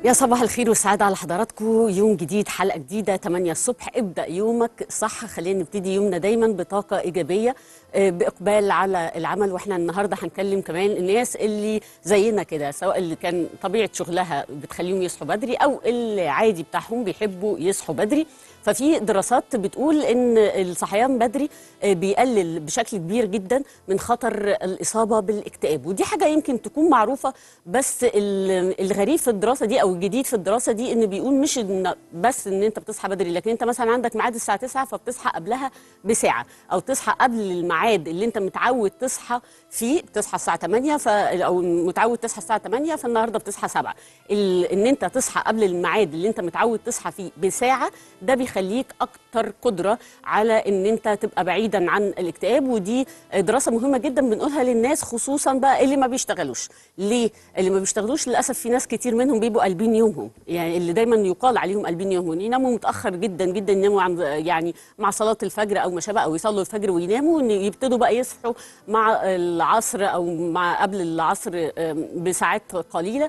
يا صباح الخير والسعادة على حضراتكم يوم جديد حلقة جديدة 8 الصبح ابدأ يومك صح خلينا نبتدي يومنا دايما بطاقة إيجابية آه، بإقبال على العمل واحنا النهاردة هنكلم كمان الناس اللي زينا كده سواء اللي كان طبيعة شغلها بتخليهم يصحوا بدري أو اللي عادي بتاعهم بيحبوا يصحوا بدري ففي دراسات بتقول ان الصحيان بدري آه، بيقلل بشكل كبير جدا من خطر الاصابه بالاكتئاب ودي حاجه يمكن تكون معروفه بس ال- الغريب في الدراسه دي او الجديد في الدراسه دي ان بيقول مش إن بس ان انت بتصحى بدري لكن انت مثلا عندك ميعاد الساعه 9 فبتصحى قبلها بساعه او تصحى قبل الميعاد اللي انت متعود تصحى فيه بتصحى الساعه 8 ف او متعود تصحى الساعه 8 فالنهارده بتصحى 7 ال... ان انت تصحى قبل الميعاد اللي انت متعود تصحى فيه بساعه ده بيخليك اكتر قدره على ان انت تبقى بعيدا عن الاكتئاب ودي دراسه مهمه جدا بنقولها للناس خصوصا بقى اللي ما بيشتغلوش ليه اللي ما بيشتغلوش للاسف في ناس كتير منهم بيبقوا قلبين يومهم يعني اللي دايما يقال عليهم قلبين يومهم يناموا متاخر جدا جدا يناموا عن يعني مع صلاه الفجر او ما شابه او يصلوا الفجر ويناموا إن يبتدوا بقى يصحوا مع العصر او مع قبل العصر آم، بساعات قليله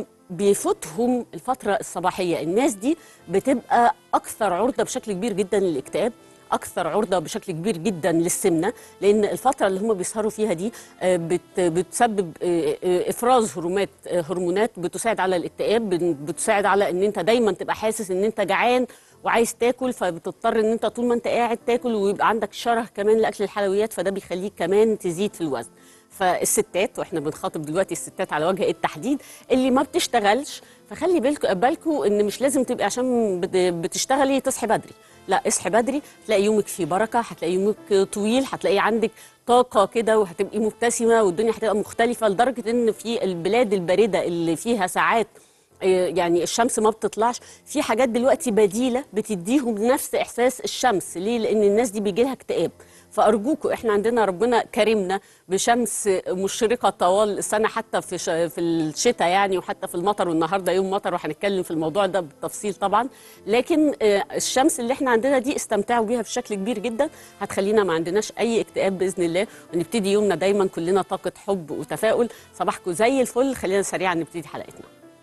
فبيفوتهم الفتره الصباحيه الناس دي بتبقى اكثر عرضه بشكل كبير جدا للاكتئاب اكثر عرضه بشكل كبير جدا للسمنه لان الفتره اللي هم بيسهروا فيها دي آه، بت بتسبب آه، آه، افراز هرمونات آه، هرمونات بتساعد على الاكتئاب بن- بتساعد على ان انت دايما تبقى حاسس ان انت جعان وعايز تاكل فبتضطر ان انت طول ما انت قاعد تاكل ويبقى عندك شره كمان لاكل الحلويات فده بيخليك كمان تزيد في الوزن فالستات واحنا بنخاطب دلوقتي الستات على وجه التحديد اللي ما بتشتغلش فخلي بالكم بالكم ان مش لازم تبقي عشان بت- بتشتغلي تصحي بدري لا اصحي بدري هتلاقي يومك فيه بركه هتلاقي يومك طويل هتلاقي عندك طاقه كده وهتبقي مبتسمه والدنيا هتبقى مختلفه لدرجه ان في البلاد البارده اللي فيها ساعات يعني الشمس ما بتطلعش في حاجات دلوقتي بديله بتديهم نفس احساس الشمس ليه لان الناس دي بيجي لها اكتئاب فارجوكوا احنا عندنا ربنا كرمنا بشمس مشرقه طوال السنه حتى في ش... في الشتاء يعني وحتى في المطر والنهارده يوم مطر وهنتكلم في الموضوع ده بالتفصيل طبعا لكن آه، الشمس اللي احنا عندنا دي استمتعوا بيها بشكل كبير جدا هتخلينا ما عندناش اي اكتئاب باذن الله ونبتدي يومنا دايما كلنا طاقه حب وتفاؤل صباحكم زي الفل خلينا سريعا نبتدي حلقتنا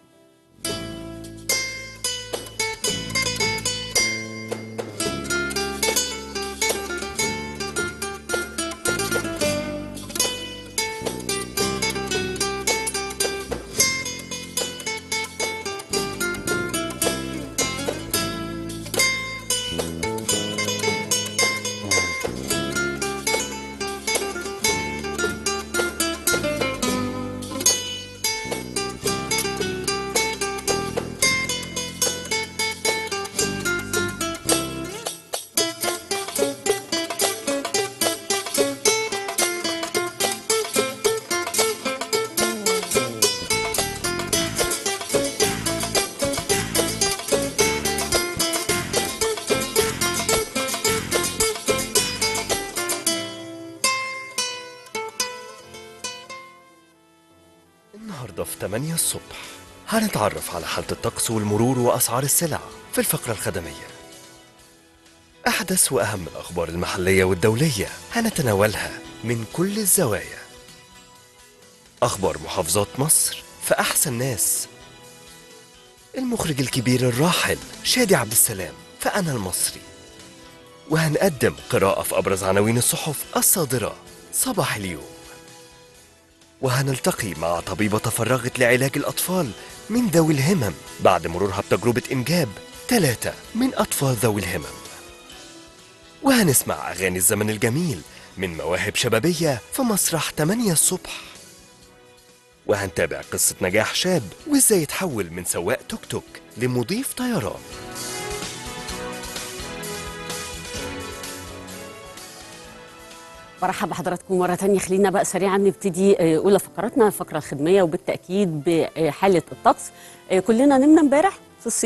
النهاردة في 8 الصبح هنتعرف على حالة الطقس والمرور وأسعار السلع في الفقرة الخدمية أحدث وأهم الأخبار المحلية والدولية هنتناولها من كل الزوايا أخبار محافظات مصر في أحسن ناس المخرج الكبير الراحل شادي عبد السلام في أنا المصري وهنقدم قراءة في أبرز عناوين الصحف الصادرة صباح اليوم وهنلتقي مع طبيبة تفرغت لعلاج الأطفال من ذوي الهمم بعد مرورها بتجربة إنجاب ثلاثة من أطفال ذوي الهمم وهنسمع أغاني الزمن الجميل من مواهب شبابية في مسرح 8 الصبح وهنتابع قصة نجاح شاب وإزاي يتحول من سواق توك توك لمضيف طيران برحب بحضراتكم مرة تانية خلينا بقى سريعا نبتدي آه، أولى فقراتنا الفقرة الخدمية وبالتأكيد بحالة الطقس آه، كلنا نمنا امبارح في الصيف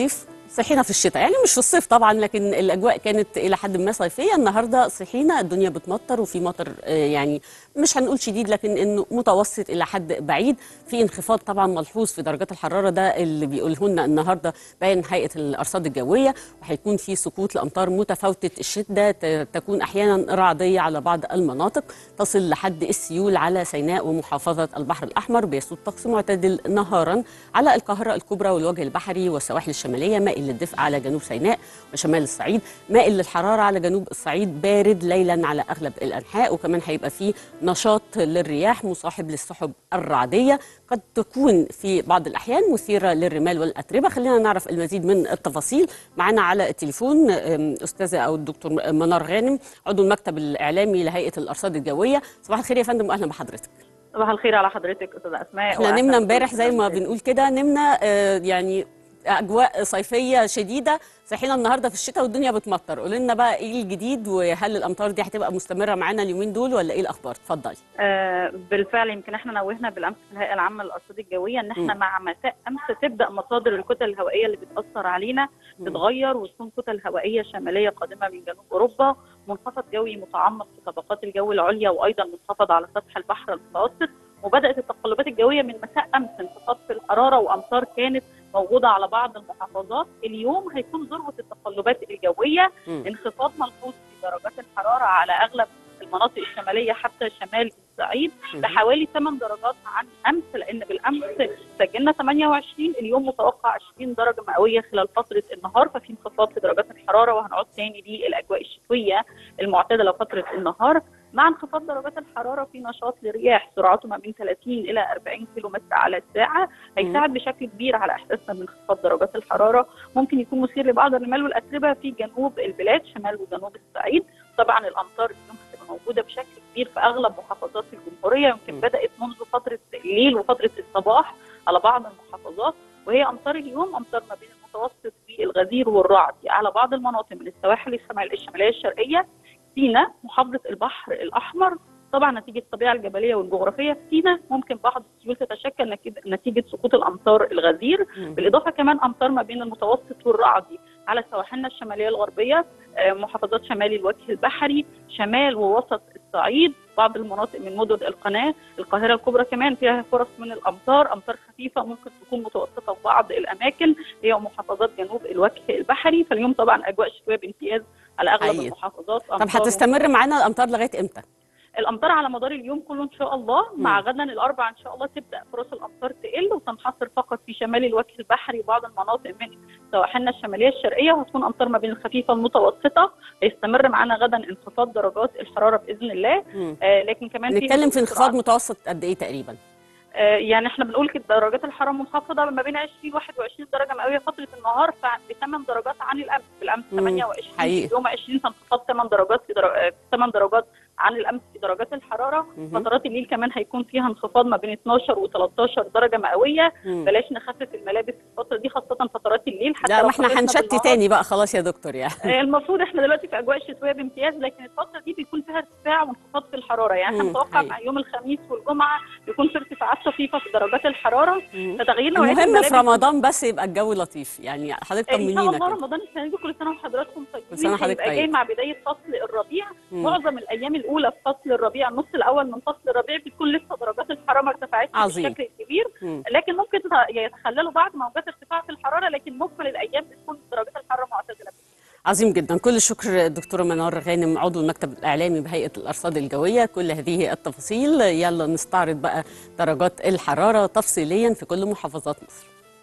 صحينا في الشتاء يعني مش في الصيف طبعا لكن الاجواء كانت الى حد ما صيفيه النهارده صحينا الدنيا بتمطر وفي مطر آه، يعني مش هنقول شديد لكن انه متوسط الى حد بعيد في انخفاض طبعا ملحوظ في درجات الحراره ده اللي بيقوله لنا النهارده بيان هيئه الارصاد الجويه وهيكون في سقوط لامطار متفاوته الشده ت- تكون احيانا رعديه على بعض المناطق تصل لحد السيول على سيناء ومحافظه البحر الاحمر بيسود طقس معتدل نهارا على القاهره الكبرى والوجه البحري والسواحل الشماليه مائل للدفء على جنوب سيناء وشمال الصعيد مائل للحراره على جنوب الصعيد بارد ليلا على اغلب الانحاء وكمان هيبقى فيه نشاط للرياح مصاحب للسحب الرعديه قد تكون في بعض الاحيان مثيره للرمال والاتربه خلينا نعرف المزيد من التفاصيل معنا على التليفون أم، استاذه او الدكتور منار غانم عضو المكتب الاعلامي لهيئه الارصاد الجويه صباح الخير يا فندم واهلا بحضرتك صباح الخير على حضرتك استاذه اسماء احنا وأهلاً نمنا بكل امبارح زي ما المشاهدين. بنقول كده نمنا آه، يعني اجواء صيفيه شديده صحينا النهارده في الشتاء والدنيا بتمطر قول لنا بقى ايه الجديد وهل الامطار دي هتبقى مستمره معانا اليومين دول ولا ايه الاخبار اتفضلي آه بالفعل يمكن احنا نوهنا بالامس في الهيئه العامه للارصاد الجويه ان احنا م. مع مساء امس تبدا مصادر الكتل الهوائيه اللي بتاثر علينا م. تتغير وتكون كتل هوائيه شماليه قادمه من جنوب اوروبا منخفض جوي متعمق في طبقات الجو العليا وايضا منخفض على سطح البحر المتوسط وبدات التقلبات الجويه من مساء امس انخفاض في الحراره وامطار كانت موجوده على بعض المحافظات اليوم هيكون ذروه التقلبات الجويه مم. انخفاض ملحوظ في درجات الحراره على اغلب المناطق الشماليه حتى شمال الصعيد مم. بحوالي 8 درجات عن امس لان بالامس سجلنا 28 اليوم متوقع 20 درجه مئويه خلال فتره النهار ففي انخفاض في درجات الحراره وهنعود تاني للاجواء الشتويه المعتدله فتره النهار مع انخفاض درجات الحراره في نشاط لرياح سرعته ما بين 30 الى 40 كيلو متر على الساعه هيساعد بشكل كبير على احساسنا بانخفاض درجات الحراره ممكن يكون مثير لبعض الرمال والاتربه في جنوب البلاد شمال وجنوب الصعيد طبعا الامطار اليوم هتبقى موجوده بشكل كبير في اغلب محافظات الجمهوريه يمكن م. بدات منذ فتره الليل وفتره الصباح على بعض المحافظات وهي امطار اليوم امطار ما بين المتوسط والغزير والرعد على بعض المناطق من السواحل الشمال- الشماليه الشرقيه سينا محافظه البحر الاحمر طبعا نتيجه الطبيعه الجبليه والجغرافيه في سينا ممكن بعض السيول تتشكل نتيجة- نتيجه سقوط الامطار الغزير مم. بالاضافه كمان امطار ما بين المتوسط والرعدي على سواحلنا الشماليه الغربيه آه، محافظات شمال الوجه البحري شمال ووسط الصعيد بعض المناطق من مدن القناه القاهره الكبرى كمان فيها فرص من الامطار امطار خفيفه ممكن تكون متوسطه في بعض الاماكن هي محافظات جنوب الوجه البحري فاليوم طبعا اجواء شتويه بامتياز على اغلب حقيقي. المحافظات طب أمطار هتستمر معانا الامطار لغايه امتى الامطار على مدار اليوم كله ان شاء الله مم. مع غدا الاربعاء ان شاء الله تبدا فرص الامطار تقل وتنحصر فقط في شمال الوجه البحري وبعض المناطق من سواحلنا الشماليه الشرقيه وهتكون امطار ما بين الخفيفه والمتوسطه هيستمر معانا غدا انخفاض درجات الحراره باذن الله مم. آه لكن كمان نتكلم في هدوء انخفاض سرعات. متوسط قد ايه تقريبا آه يعني احنا بنقول كده درجات الحراره منخفضه ما بين 20 21 درجه مئويه فتره النهار بثمان درجات عن الامس بالامس مم. 28 حقيقي. يوم 20 انخفاض 8 درجات في درجة 8 درجات عن الامس في درجات الحراره مهم. فترات الليل كمان هيكون فيها انخفاض ما بين 12 و13 درجه مئويه مم. بلاش نخفف الملابس في الفتره دي خاصه فترات الليل حتى لا لو ما احنا خففنا هنشتي بالنهار. تاني بقى خلاص يا دكتور يعني آه، المفروض احنا دلوقتي في اجواء شتويه بامتياز لكن الفتره دي بيكون فيها ارتفاع وانخفاض في الحراره يعني احنا مم، متوقع حقيقي. مع يوم الخميس والجمعه يكون في ارتفاعات طفيفه في درجات الحراره مم. فتغيير نوعيه المهم الملابس في رمضان بس يبقى الجو لطيف يعني حضرتك ان شاء طمنينا الله كده رمضان السنه دي كل سنه وحضراتكم طيبين كل سنة وحضرتك هيبقى جاي طيب. مع بدايه فصل الربيع مم. معظم الايام الاولى في فصل الربيع النص الاول من فصل الربيع بتكون لسه درجات الحراره ما ارتفعتش عظيم. بشكل كبير مم. لكن ممكن تت- يتخللوا بعض موجات ارتفاع في الحراره لكن مجمل الايام بتكون درجات الحراره معتدله عظيم جدا كل الشكر الدكتوره منار غانم عضو المكتب الاعلامي بهيئه الارصاد الجويه كل هذه التفاصيل يلا نستعرض بقى درجات الحراره تفصيليا في كل محافظات مصر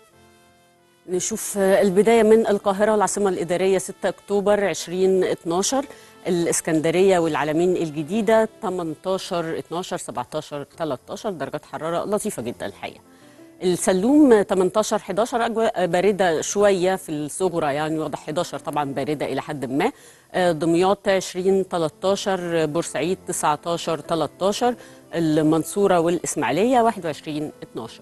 نشوف البدايه من القاهره العاصمه الاداريه 6 اكتوبر 2012 الاسكندريه والعلمين الجديده 18 12 17 13 درجات حراره لطيفه جدا الحقيقه السلوم 18 11 اجواء بارده شويه في الصغرى يعني واضح 11 طبعا بارده الى حد ما آه، دمياط 20 13 بورسعيد 19 13 المنصوره والاسماعيليه 21 12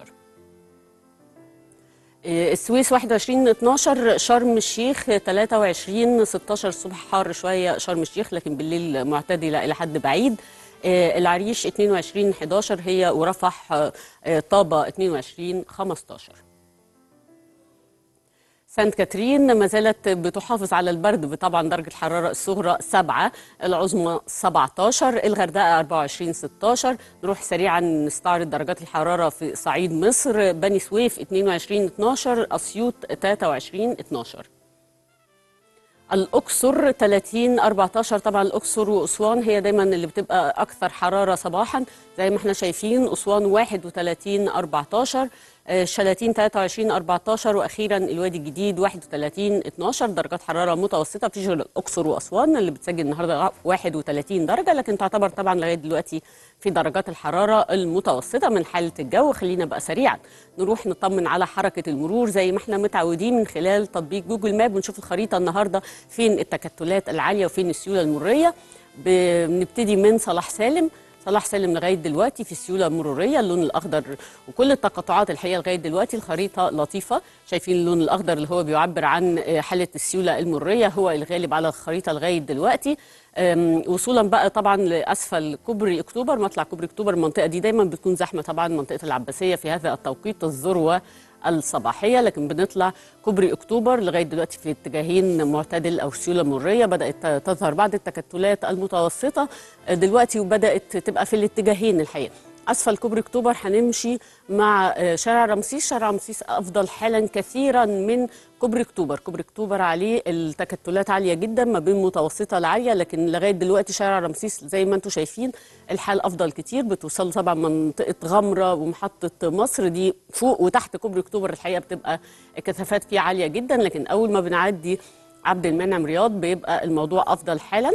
آه، السويس 21 12 شرم الشيخ 23 16 الصبح حار شويه شرم الشيخ لكن بالليل معتدله الى حد بعيد آه، العريش 22 11 هي ورفح آه، آه، طابه 22 15 سانت كاترين ما زالت بتحافظ على البرد طبعا درجة الحرارة الصغرى 7 العظمى 17 الغردقة 24 16 نروح سريعا نستعرض درجات الحرارة في صعيد مصر بني سويف 22 12 أسيوط 23 12 الأقصر 30 14 طبعا الأقصر وأسوان هي دايما اللي بتبقى أكثر حرارة صباحا زي ما احنا شايفين أسوان 31 14 آه، شلاتين 23 14 واخيرا الوادي الجديد 31 12 درجات حراره متوسطه بتيجي الاقصر واسوان اللي بتسجل النهارده 31 درجه لكن تعتبر طبعا لغايه دلوقتي في درجات الحراره المتوسطه من حاله الجو خلينا بقى سريعا نروح نطمن على حركه المرور زي ما احنا متعودين من خلال تطبيق جوجل ماب ونشوف الخريطه النهارده فين التكتلات العاليه وفين السيوله المريه بنبتدي من صلاح سالم صلاح سالم لغايه دلوقتي في السيوله المروريه اللون الاخضر وكل التقاطعات الحقيقه لغايه دلوقتي الخريطه لطيفه شايفين اللون الاخضر اللي هو بيعبر عن آه، حاله السيوله المروريه هو الغالب على الخريطه لغايه دلوقتي أم، وصولا بقى طبعا لاسفل كوبري اكتوبر مطلع كوبري اكتوبر المنطقه دي دايما بتكون زحمه طبعا منطقه العباسيه في هذا التوقيت الذروه الصباحيه لكن بنطلع كوبري اكتوبر لغايه دلوقتي في اتجاهين معتدل او سيوله مريه بدات تظهر بعض التكتلات المتوسطه دلوقتي وبدات تبقى في الاتجاهين الحقيقه اسفل كوبري اكتوبر هنمشي مع آه، شارع رمسيس شارع رمسيس افضل حالا كثيرا من كوبري اكتوبر كوبري اكتوبر عليه التكتلات عاليه جدا ما بين متوسطه لعاليه لكن لغايه دلوقتي شارع رمسيس زي ما انتم شايفين الحال افضل كتير بتوصل طبعا منطقه غمره ومحطه مصر دي فوق وتحت كوبري اكتوبر الحقيقه بتبقى الكثافات فيه عاليه جدا لكن اول ما بنعدي عبد المنعم رياض بيبقى الموضوع افضل حالا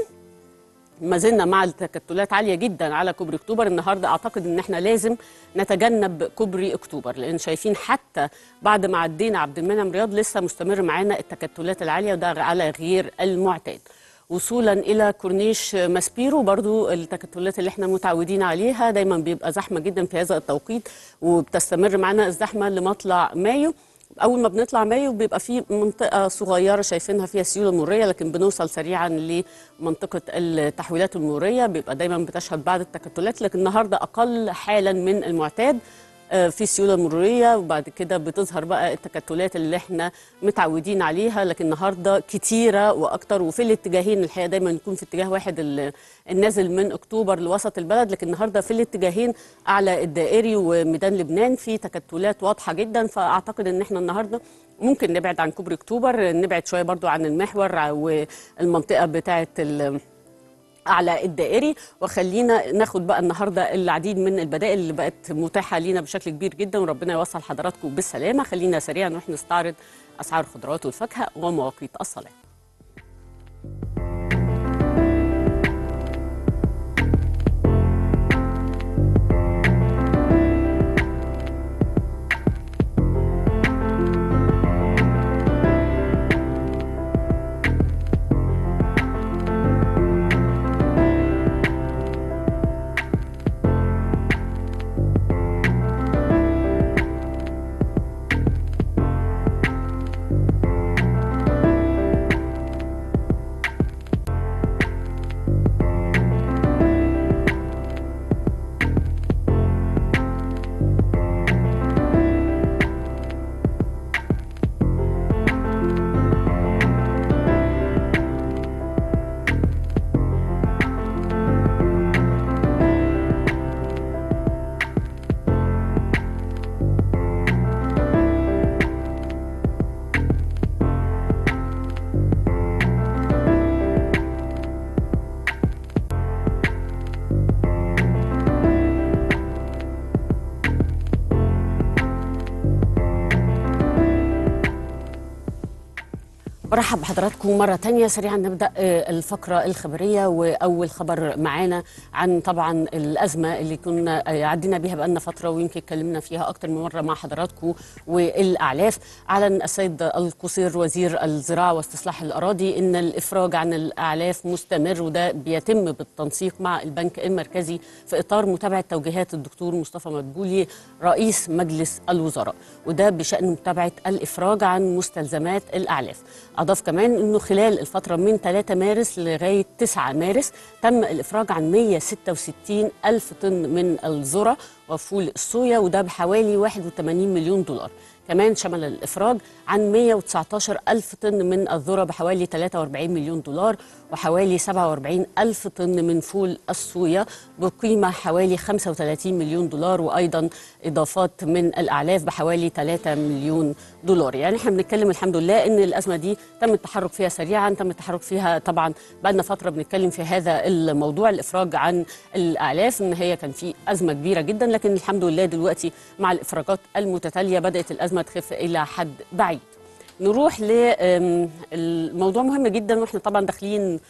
ما زلنا مع التكتلات عاليه جدا على كوبري اكتوبر النهارده اعتقد ان احنا لازم نتجنب كوبري اكتوبر لان شايفين حتى بعد ما عدينا عبد المنعم رياض لسه مستمر معانا التكتلات العاليه وده على غير المعتاد وصولا الى كورنيش ماسبيرو برضو التكتلات اللي احنا متعودين عليها دايما بيبقى زحمه جدا في هذا التوقيت وبتستمر معانا الزحمه لمطلع مايو اول ما بنطلع مايو بيبقى في منطقه صغيره شايفينها فيها سيوله مريه لكن بنوصل سريعا لمنطقه التحويلات المروريه بيبقى دايما بتشهد بعض التكتلات لكن النهارده اقل حالا من المعتاد آه، في سيوله مروريه وبعد كده بتظهر بقى التكتلات اللي احنا متعودين عليها لكن النهارده كتيره واكتر وفي الاتجاهين الحقيقه دايما يكون في اتجاه واحد ال- النازل من اكتوبر لوسط البلد لكن النهارده في الاتجاهين اعلى الدائري وميدان لبنان في تكتلات واضحه جدا فاعتقد ان احنا النهارده ممكن نبعد عن كوبري اكتوبر نبعد شويه برضو عن المحور والمنطقه بتاعه ال- اعلى الدائري وخلينا ناخد بقى النهارده العديد من البدائل اللي بقت متاحه لينا بشكل كبير جدا وربنا يوصل حضراتكم بالسلامه خلينا سريعا نروح نستعرض اسعار الخضروات والفاكهه ومواقيت الصلاه برحب بحضراتكم مرة تانية سريعا نبدأ آه، الفقرة الخبرية وأول خبر معانا عن طبعا الأزمة اللي كنا آه، عدينا بيها بقالنا فترة ويمكن اتكلمنا فيها أكتر من مرة مع حضراتكم والأعلاف أعلن السيد القصير وزير الزراعة واستصلاح الأراضي إن الإفراج عن الأعلاف مستمر وده بيتم بالتنسيق مع البنك المركزي في إطار متابعة توجيهات الدكتور مصطفى مدبولي رئيس مجلس الوزراء وده بشأن متابعة الإفراج عن مستلزمات الأعلاف أضاف كمان أنه خلال الفترة من 3 مارس لغاية 9 مارس تم الإفراج عن 166 ألف طن من الذرة وفول الصويا وده بحوالي 81 مليون دولار كمان شمل الإفراج عن 119 ألف طن من الذرة بحوالي 43 مليون دولار وحوالي 47 ألف طن من فول الصويا بقيمة حوالي 35 مليون دولار وأيضا إضافات من الأعلاف بحوالي 3 مليون دولار يعني احنا بنتكلم الحمد لله ان الازمه دي تم التحرك فيها سريعا تم التحرك فيها طبعا بقى لنا فتره بنتكلم في هذا الموضوع الافراج عن الاعلاف ان هي كان في ازمه كبيره جدا لكن الحمد لله دلوقتي مع الافراجات المتتاليه بدات الازمه تخف الى حد بعيد نروح للموضوع مهم جدا واحنا طبعا داخلين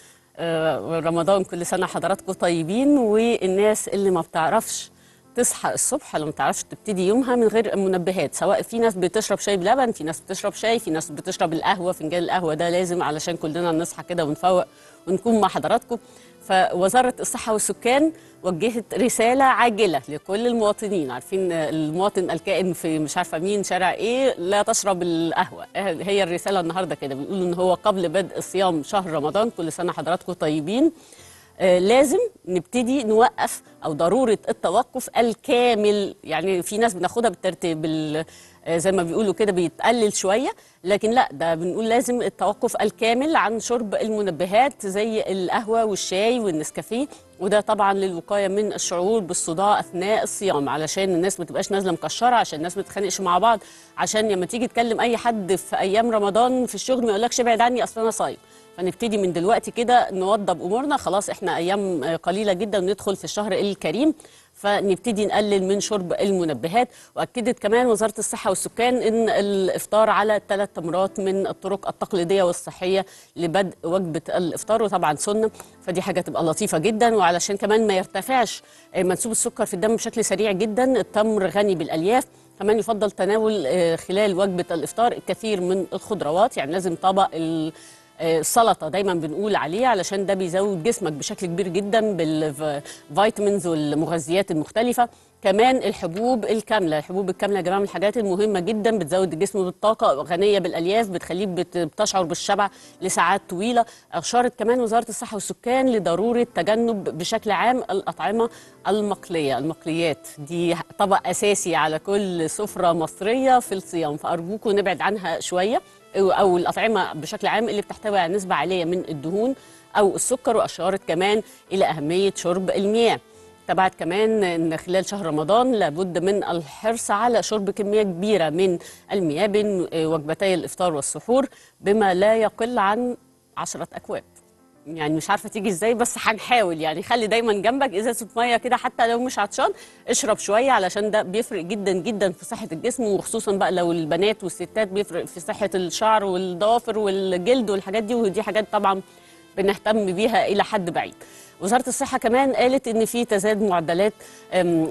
آه، رمضان كل سنه حضراتكم طيبين والناس اللي ما بتعرفش تصحى الصبح لما تعرفش تبتدي يومها من غير منبهات سواء في ناس بتشرب شاي بلبن في ناس بتشرب شاي في ناس بتشرب القهوه فنجان القهوه ده لازم علشان كلنا نصحى كده ونفوق ونكون مع حضراتكم فوزاره الصحه والسكان وجهت رساله عاجله لكل المواطنين عارفين المواطن الكائن في مش عارفه مين شارع ايه لا تشرب القهوه هي الرساله النهارده كده بيقولوا ان هو قبل بدء صيام شهر رمضان كل سنه حضراتكم طيبين آه، لازم نبتدي نوقف او ضروره التوقف الكامل يعني في ناس بناخدها بالترتيب بال- آه، زي ما بيقولوا كده بيتقلل شويه لكن لا ده بنقول لازم التوقف الكامل عن شرب المنبهات زي القهوه والشاي والنسكافيه وده طبعا للوقايه من الشعور بالصداع اثناء الصيام علشان الناس ما تبقاش نازله مكشره عشان الناس ما تتخانقش مع بعض عشان لما تيجي تكلم اي حد في ايام رمضان في الشغل ما يقولكش ابعد عني اصل انا صايم فنبتدي من دلوقتي كده نوضب امورنا خلاص احنا ايام آه، قليله جدا ندخل في الشهر الكريم فنبتدي نقلل من شرب المنبهات واكدت كمان وزاره الصحه والسكان ان الافطار على ثلاث تمرات من الطرق التقليديه والصحيه لبدء وجبه الافطار وطبعا سنه فدي حاجه تبقى لطيفه جدا وعلشان كمان ما يرتفعش آه، منسوب السكر في الدم بشكل سريع جدا التمر غني بالالياف كمان يفضل تناول آه، خلال وجبه الافطار الكثير من الخضروات يعني لازم طبق ال- آه، السلطه دايما بنقول عليه علشان ده بيزود جسمك بشكل كبير جدا بالفيتامينز والمغذيات المختلفه كمان الحبوب الكامله الحبوب الكامله يا جماعه من الحاجات المهمه جدا بتزود الجسم بالطاقه غنيه بالالياف بتخليك بت- بتشعر بالشبع لساعات طويله اشارت كمان وزاره الصحه والسكان لضروره تجنب بشكل عام الاطعمه المقليه المقليات دي طبق اساسي على كل سفره مصريه في الصيام فارجوكم نبعد عنها شويه او الاطعمه بشكل عام اللي بتحتوي على نسبه عاليه من الدهون او السكر واشارت كمان الى اهميه شرب المياه تبعت كمان ان خلال شهر رمضان لابد من الحرص على شرب كميه كبيره من المياه بين وجبتي الافطار والسحور بما لا يقل عن عشرة اكواب يعني مش عارفه تيجي ازاي بس هنحاول يعني خلي دايما جنبك ازازه ميه كده حتى لو مش عطشان اشرب شويه علشان ده بيفرق جدا جدا في صحه الجسم وخصوصا بقى لو البنات والستات بيفرق في صحه الشعر والضوافر والجلد والحاجات دي ودي حاجات طبعا بنهتم بيها الى حد بعيد وزاره الصحه كمان قالت ان في تزايد معدلات أم،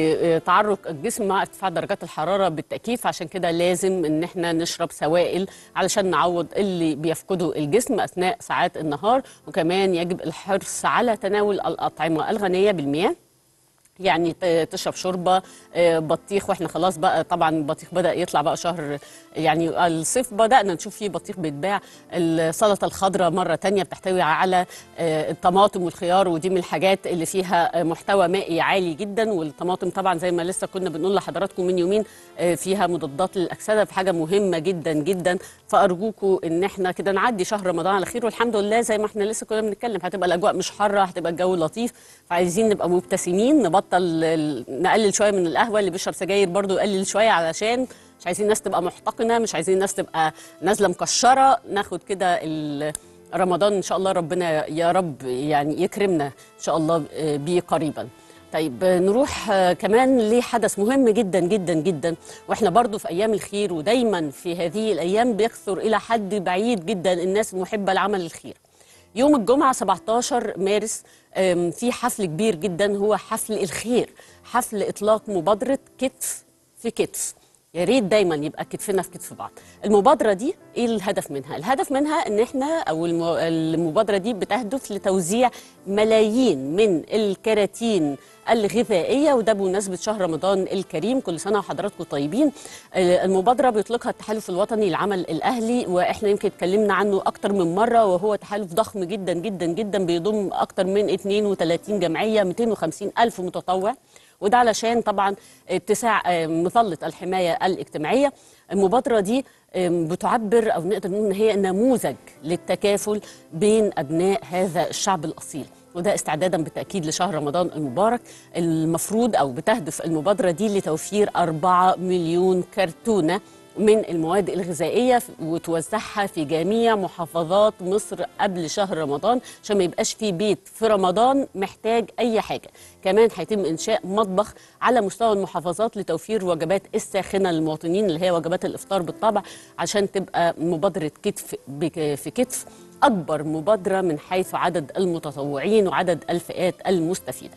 بتعرق الجسم مع ارتفاع درجات الحراره بالتكييف عشان كده لازم ان احنا نشرب سوائل علشان نعوض اللي بيفقده الجسم اثناء ساعات النهار وكمان يجب الحرص على تناول الاطعمه الغنيه بالمياه يعني ت- تشرب شوربه آه، بطيخ واحنا خلاص بقى طبعا البطيخ بدا يطلع بقى شهر يعني الصيف بدانا نشوف فيه بطيخ بيتباع السلطه الخضراء مره تانية بتحتوي على آه، الطماطم والخيار ودي من الحاجات اللي فيها آه، محتوى مائي عالي جدا والطماطم طبعا زي ما لسه كنا بنقول لحضراتكم من يومين آه، فيها مضادات للاكسده في حاجه مهمه جدا جدا فارجوكم ان احنا كده نعدي شهر رمضان على خير والحمد لله زي ما احنا لسه كنا بنتكلم هتبقى الاجواء مش حاره هتبقى الجو لطيف فعايزين نبقى مبتسمين نبطل ال- نقلل شويه من القهوه اللي بيشرب سجاير برضو يقلل شويه علشان مش عايزين الناس تبقى محتقنه مش عايزين الناس تبقى نازله مكشره ناخد كده ال- رمضان ان شاء الله ربنا يا رب يعني يكرمنا ان شاء الله بيه قريبا طيب نروح آه، كمان لحدث مهم جدا جدا جدا واحنا برضو في ايام الخير ودايما في هذه الايام بيكثر الى حد بعيد جدا الناس المحبه لعمل الخير يوم الجمعة 17 مارس آم، في حفل كبير جدا هو حفل الخير حفل إطلاق مبادرة كتف في كتف يا ريت دايما يبقى كتفنا في كتف بعض المبادرة دي ايه الهدف منها الهدف منها ان احنا او الم- المبادرة دي بتهدف لتوزيع ملايين من الكراتين الغذائية وده بمناسبة شهر رمضان الكريم كل سنة وحضراتكم طيبين آه، المبادرة بيطلقها التحالف الوطني للعمل الأهلي وإحنا يمكن اتكلمنا عنه أكتر من مرة وهو تحالف ضخم جدا جدا جدا بيضم أكتر من 32 جمعية 250 ألف متطوع وده علشان طبعا اتساع آه، مظله الحمايه الاجتماعيه المبادره دي آم، بتعبر او نقدر نقول ان هي نموذج للتكافل بين ابناء هذا الشعب الاصيل وده استعدادا بالتاكيد لشهر رمضان المبارك المفروض او بتهدف المبادره دي لتوفير 4 مليون كرتونه من المواد الغذائيه وتوزعها في جميع محافظات مصر قبل شهر رمضان عشان ما يبقاش في بيت في رمضان محتاج اي حاجه كمان هيتم انشاء مطبخ على مستوى المحافظات لتوفير وجبات الساخنه للمواطنين اللي هي وجبات الافطار بالطبع عشان تبقى مبادره كتف بك- في كتف اكبر مبادره من حيث عدد المتطوعين وعدد الفئات المستفيده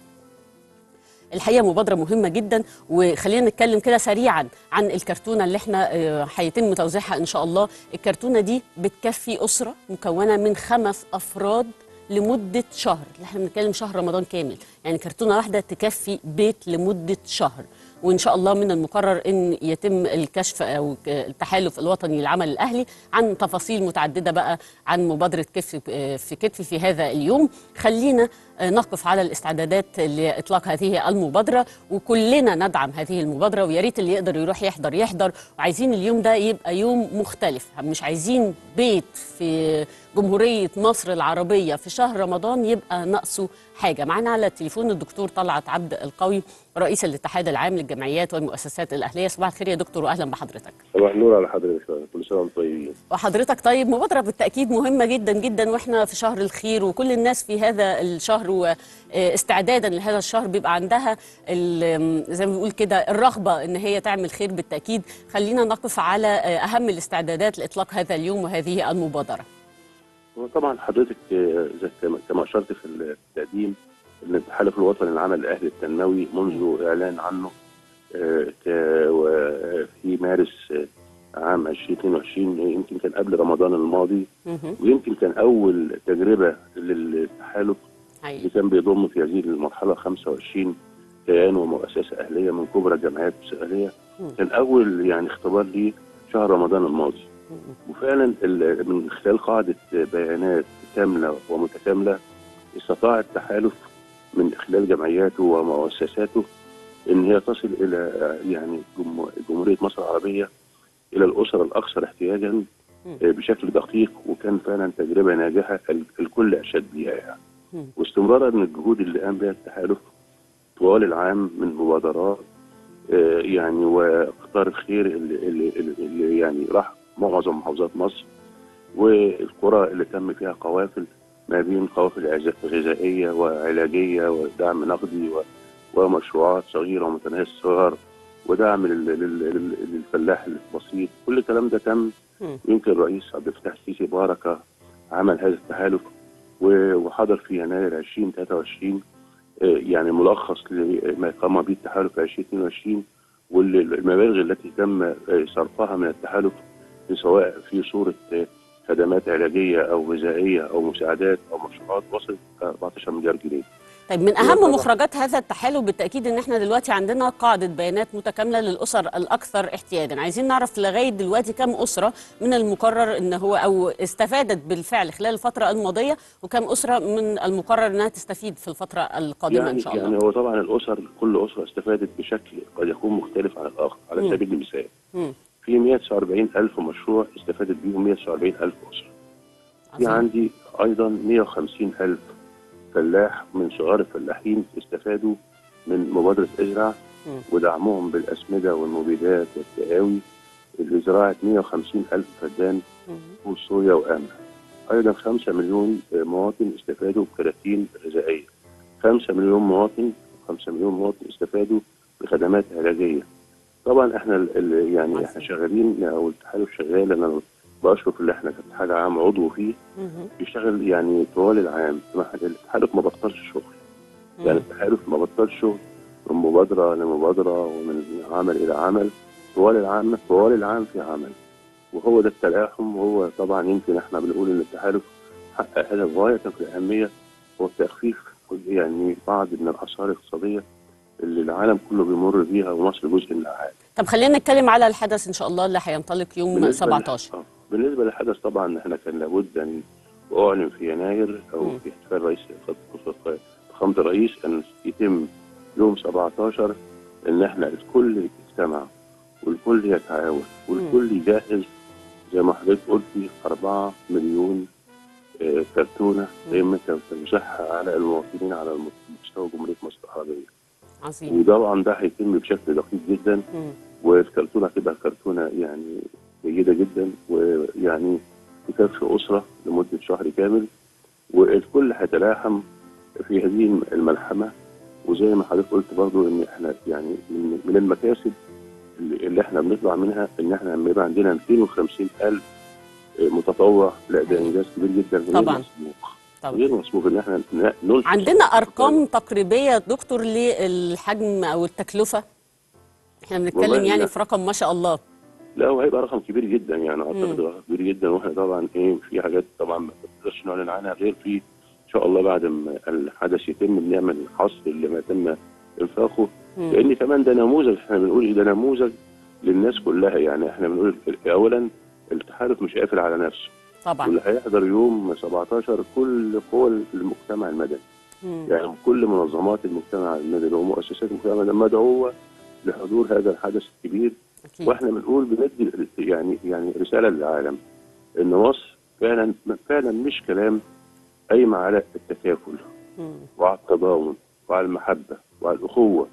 الحقيقه مبادره مهمه جدا وخلينا نتكلم كده سريعا عن الكرتونه اللي احنا آه، هيتم توزيعها ان شاء الله الكرتونه دي بتكفي اسره مكونه من خمس افراد لمده شهر اللي احنا بنتكلم شهر رمضان كامل يعني كرتونه واحده تكفي بيت لمده شهر وان شاء الله من المقرر ان يتم الكشف او ك- التحالف الوطني للعمل الاهلي عن تفاصيل متعدده بقى عن مبادره كتف آه، في كتف في هذا اليوم خلينا آه، نقف على الاستعدادات لاطلاق هذه المبادره وكلنا ندعم هذه المبادره ويا ريت اللي يقدر يروح يحضر يحضر وعايزين اليوم ده يبقى يوم مختلف مش عايزين بيت في جمهوريه مصر العربيه في شهر رمضان يبقى ناقصه حاجه معانا على التليفون الدكتور طلعت عبد القوي رئيس الاتحاد العام للجمعيات والمؤسسات الاهليه صباح الخير يا دكتور واهلا بحضرتك صباح النور على حضرتك كل سنه وانتم طيبين وحضرتك طيب مبادرة بالتأكيد مهمة جدا جدا واحنا في شهر الخير وكل الناس في هذا الشهر واستعدادا لهذا الشهر بيبقى عندها ال- زي ما بنقول كده الرغبة ان هي تعمل خير بالتأكيد خلينا نقف على أهم الاستعدادات لإطلاق هذا اليوم وهذه المبادرة وطبعا حضرتك آه، زي كما- كما اشرت في التقديم ان التحالف الوطني للعمل الاهلي التنموي منذ اعلان عنه آه، ك- و- في مارس آه، عام 2022 يمكن كان قبل رمضان الماضي مهم. ويمكن كان اول تجربه للتحالف اللي حقيقي. كان بيضم في هذه المرحله 25 كيان ومؤسسه اهليه من كبرى الجمعيات الاهليه مم. كان اول يعني اختبار ليه شهر رمضان الماضي وفعلا ال- من خلال قاعده بيانات كامله ومتكامله استطاع التحالف من خلال جمعياته ومؤسساته ان هي تصل الى يعني جم- جمهوريه مصر العربيه الى الاسر الاكثر احتياجا بشكل دقيق وكان فعلا تجربه ناجحه ال- الكل اشاد بيها يعني مم. واستمرارا من الجهود اللي قام بها التحالف طوال العام من مبادرات آه، يعني وقطار الخير اللي, اللي, اللي- اللي يعني راح معظم محافظات مصر والقرى اللي تم فيها قوافل ما بين قوافل عز- غذائيه وعلاجيه ودعم نقدي و- ومشروعات صغيره ومتناهيه الصغر ودعم لل- لل- لل- للفلاح البسيط كل الكلام ده تم مم. يمكن الرئيس عبد الفتاح السيسي بارك عمل هذا التحالف و- وحضر في يناير 2023 آه، يعني ملخص لما قام به التحالف في 2022 والمبالغ التي تم آه، صرفها من التحالف سواء في صوره آه، خدمات علاجيه او غذائيه او مساعدات او مشروعات وصلت 14 مليار جنيه. طيب من اهم طبعاً. مخرجات هذا التحالف بالتاكيد ان احنا دلوقتي عندنا قاعده بيانات متكامله للاسر الاكثر احتياجا عايزين نعرف لغايه دلوقتي كم اسره من المقرر ان هو او استفادت بالفعل خلال الفتره الماضيه وكم اسره من المقرر انها تستفيد في الفتره القادمه يعني ان شاء الله يعني هو طبعا الاسر كل اسره استفادت بشكل قد يكون مختلف عن الاخر على مم. سبيل المثال مم. في 149 ألف مشروع استفادت بيهم 149 ألف أسرة في عظيم. عندي أيضا 150 ألف فلاح من صغار الفلاحين استفادوا من مبادرة ازرع مم. ودعمهم بالأسمدة والمبيدات والتقاوي لزراعة 150 ألف فدان مم. فول صويا وقمح أيضا 5 مليون مواطن استفادوا بكراتين غذائية 5 مليون مواطن 5 مليون مواطن استفادوا بخدمات علاجية طبعا احنا ال- ال- يعني عظيم. احنا شغالين او التحالف شغال انا بشرف اللي احنا كاتحاد عام عضو فيه مم. بيشتغل يعني طوال العام التحالف ما بطلش شغل يعني التحالف ما بطلش شغل من مبادره لمبادره ومن عمل الى عمل طوال العام طوال العام في عمل وهو ده التلاحم وهو طبعا يمكن احنا بنقول ان التحالف حقق هدف غايه في الاهميه هو التخفيف يعني بعض من الاثار الاقتصاديه اللي العالم كله بيمر بيها ومصر جزء من العالم طب خلينا نتكلم على الحدث ان شاء الله اللي هينطلق يوم بالنسبة 17 لل- آه. بالنسبه للحدث طبعا احنا كان لابد ان اعلن في يناير او مم. في احتفال رئيس فخامه الرئيس ان يتم يوم 17 ان احنا الكل يجتمع والكل يتعاون والكل يجهز زي ما حضرتك قلتي 4 مليون آه، كرتونه زي ما انت بتوزعها على المواطنين على مستوى جمهوريه مصر العربيه عظيم وطبعا ده هيتم بشكل دقيق جدا مم. والكرتونه هتبقى كرتونه يعني جيده جدا ويعني تكفي اسره لمده شهر كامل والكل هيتلاحم في هذه الملحمه وزي ما حضرتك قلت برضو ان احنا يعني من, من المكاسب اللي اللي احنا بنطلع منها ان احنا لما يبقى عندنا 250 الف متطوع لا ده انجاز كبير جدا غير طبعاً. مسبوق طبعا غير مسبوق ان احنا ن- نلحق عندنا ارقام تقريبيه يا دكتور للحجم او التكلفه احنا بنتكلم والله يعني لا. في رقم ما شاء الله لا هو هيبقى رقم كبير جدا يعني اعتقد مم. رقم كبير جدا واحنا طبعا ايه في حاجات طبعا ما نقدرش نعلن عنها غير في ان شاء الله بعد ما الحدث يتم بنعمل حصر لما تم انفاقه مم. لان كمان ده نموذج احنا بنقول ايه ده نموذج للناس كلها يعني احنا بنقول اولا التحالف مش قافل على نفسه طبعا واللي هيحضر يوم 17 كل قوى المجتمع المدني مم. يعني كل منظمات المجتمع المدني ومؤسسات المجتمع المدني مدعوه لحضور هذا الحدث الكبير أكيد. واحنا بنقول بندي يعني يعني رساله للعالم ان مصر فعلا فعلا مش كلام قايمه على التكافل مم. وعلى التضامن وعلى المحبه وعلى الاخوه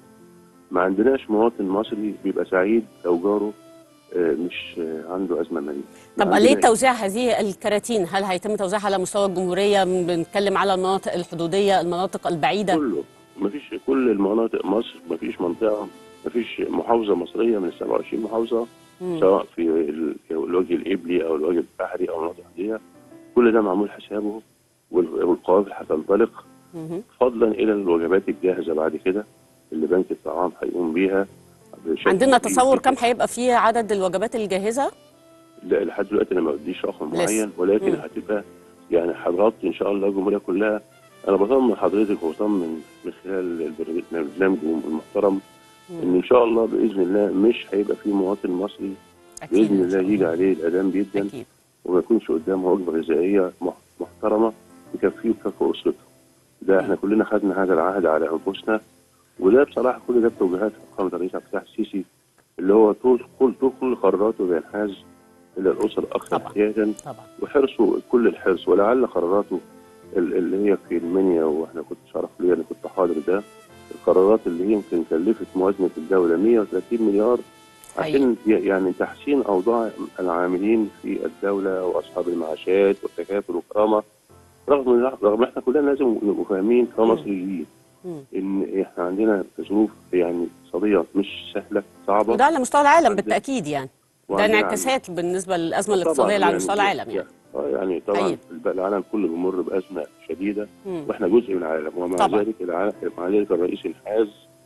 ما عندناش مواطن مصري بيبقى سعيد لو جاره آه، مش آه، عنده ازمه ماليه ما طب ليه عندناش. توزيع هذه الكراتين هل هيتم توزيعها على مستوى الجمهوريه بنتكلم على المناطق الحدوديه المناطق البعيده كله مفيش كل المناطق مصر مفيش منطقه مفيش محافظه مصريه من ال 27 محافظه مم. سواء في ال- الوجه القبلي او الوجه البحري او المناطق دي كل ده معمول حسابه وال- والقوافل هتنطلق مم. فضلا الى الوجبات الجاهزه بعد كده اللي بنك الطعام هيقوم بيها بشكل عندنا كبير تصور جداً. كم هيبقى فيه عدد الوجبات الجاهزه لا لحد دلوقتي انا ما بديش رقم لسه. معين ولكن مم. هتبقى يعني هتغطي ان شاء الله الجمهوريه كلها انا بطمن حضرتك وبطمن من خلال البرنامج البرنامج المحترم ان ان شاء الله باذن الله مش هيبقى في مواطن مصري اكيد باذن إن شاء الله يجي عليه الاذان جدا اكيد وما يكونش قدامه وجبه غذائيه مح- محترمه تكفيه وتكفي اسرته. ده احنا كلنا خدنا هذا العهد على انفسنا وده بصراحه كل ده بتوجيهات فخامه الرئيس عبد الفتاح السيسي اللي هو طول كل طول كل قراراته بينحاز الى الاسر الاكثر طبعا. احتياجا طبعا وحرصه كل الحرص ولعل قراراته ال- اللي هي في المنيا واحنا كنت شرف لي انا كنت حاضر ده القرارات اللي هي يمكن كلفت موازنه الدوله 130 مليار عشان ي- يعني تحسين اوضاع العاملين في الدوله واصحاب المعاشات والتكافل والكرامه رغم رغم احنا كلنا لازم نبقى فاهمين كمصريين مم. ان احنا عندنا ظروف يعني اقتصاديه مش سهله صعبه وده على مستوى العالم عندنا- بالتاكيد يعني ده وعندنا- انعكاسات بالنسبه للازمه طبعاً الاقتصاديه اللي على يعني- مستوى العالم يعني اه يعني طبعا أيوة. العالم كله بيمر بازمه شديده مم. واحنا جزء من العالم ومع طبعاً. ذلك العالم مع ذلك الرئيس انحاز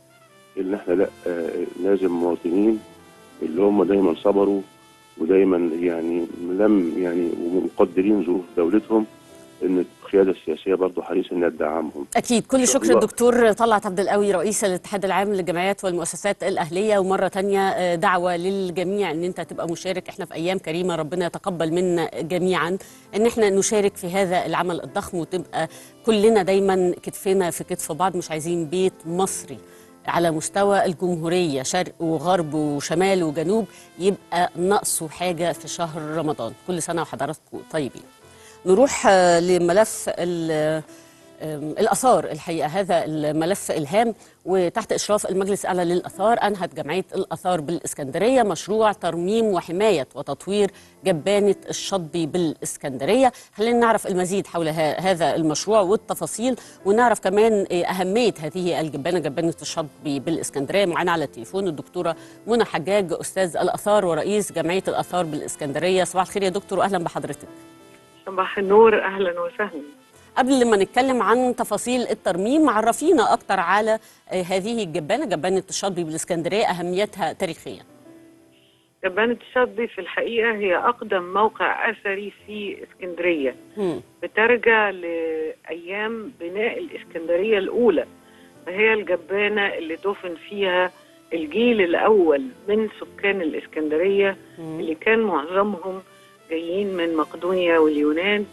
ان احنا لا آه لازم مواطنين اللي هم دايما صبروا ودايما يعني لم يعني ومقدرين ظروف دولتهم ان القياده السياسيه برضه حريصه انها تدعمهم اكيد كل شكر الله. الدكتور طلعت عبد القوي رئيس الاتحاد العام للجمعيات والمؤسسات الاهليه ومره تانية آه، دعوه للجميع ان انت تبقى مشارك احنا في ايام كريمه ربنا يتقبل منا جميعا ان احنا نشارك في هذا العمل الضخم وتبقى كلنا دايما كتفنا في كتف بعض مش عايزين بيت مصري على مستوى الجمهورية شرق وغرب وشمال وجنوب يبقى ناقصه حاجة في شهر رمضان كل سنة وحضراتكم طيبين نروح آه، لملف ال- آم، الآثار الحقيقة هذا الملف الهام وتحت إشراف المجلس الأعلى للآثار أنهت جمعية الآثار بالإسكندرية مشروع ترميم وحماية وتطوير جبانة الشطبي بالإسكندرية خلينا نعرف المزيد حول ه- هذا المشروع والتفاصيل ونعرف كمان آه، أهمية هذه الجبانة جبانة الشطبي بالإسكندرية معانا على التليفون الدكتورة منى حجاج أستاذ الآثار ورئيس جمعية الآثار بالإسكندرية صباح الخير يا دكتور وأهلا بحضرتك صباح النور اهلا وسهلا قبل ما نتكلم عن تفاصيل الترميم عرفينا اكتر على آه، هذه الجبانه جبانه الشاطبي بالاسكندريه اهميتها تاريخيا جبانة الشاطبي في الحقيقة هي أقدم موقع أثري في اسكندرية مم. بترجع لأيام بناء الإسكندرية الأولى فهي الجبانة اللي دفن فيها الجيل الأول من سكان الإسكندرية مم. اللي كان معظمهم جايين من مقدونيا واليونان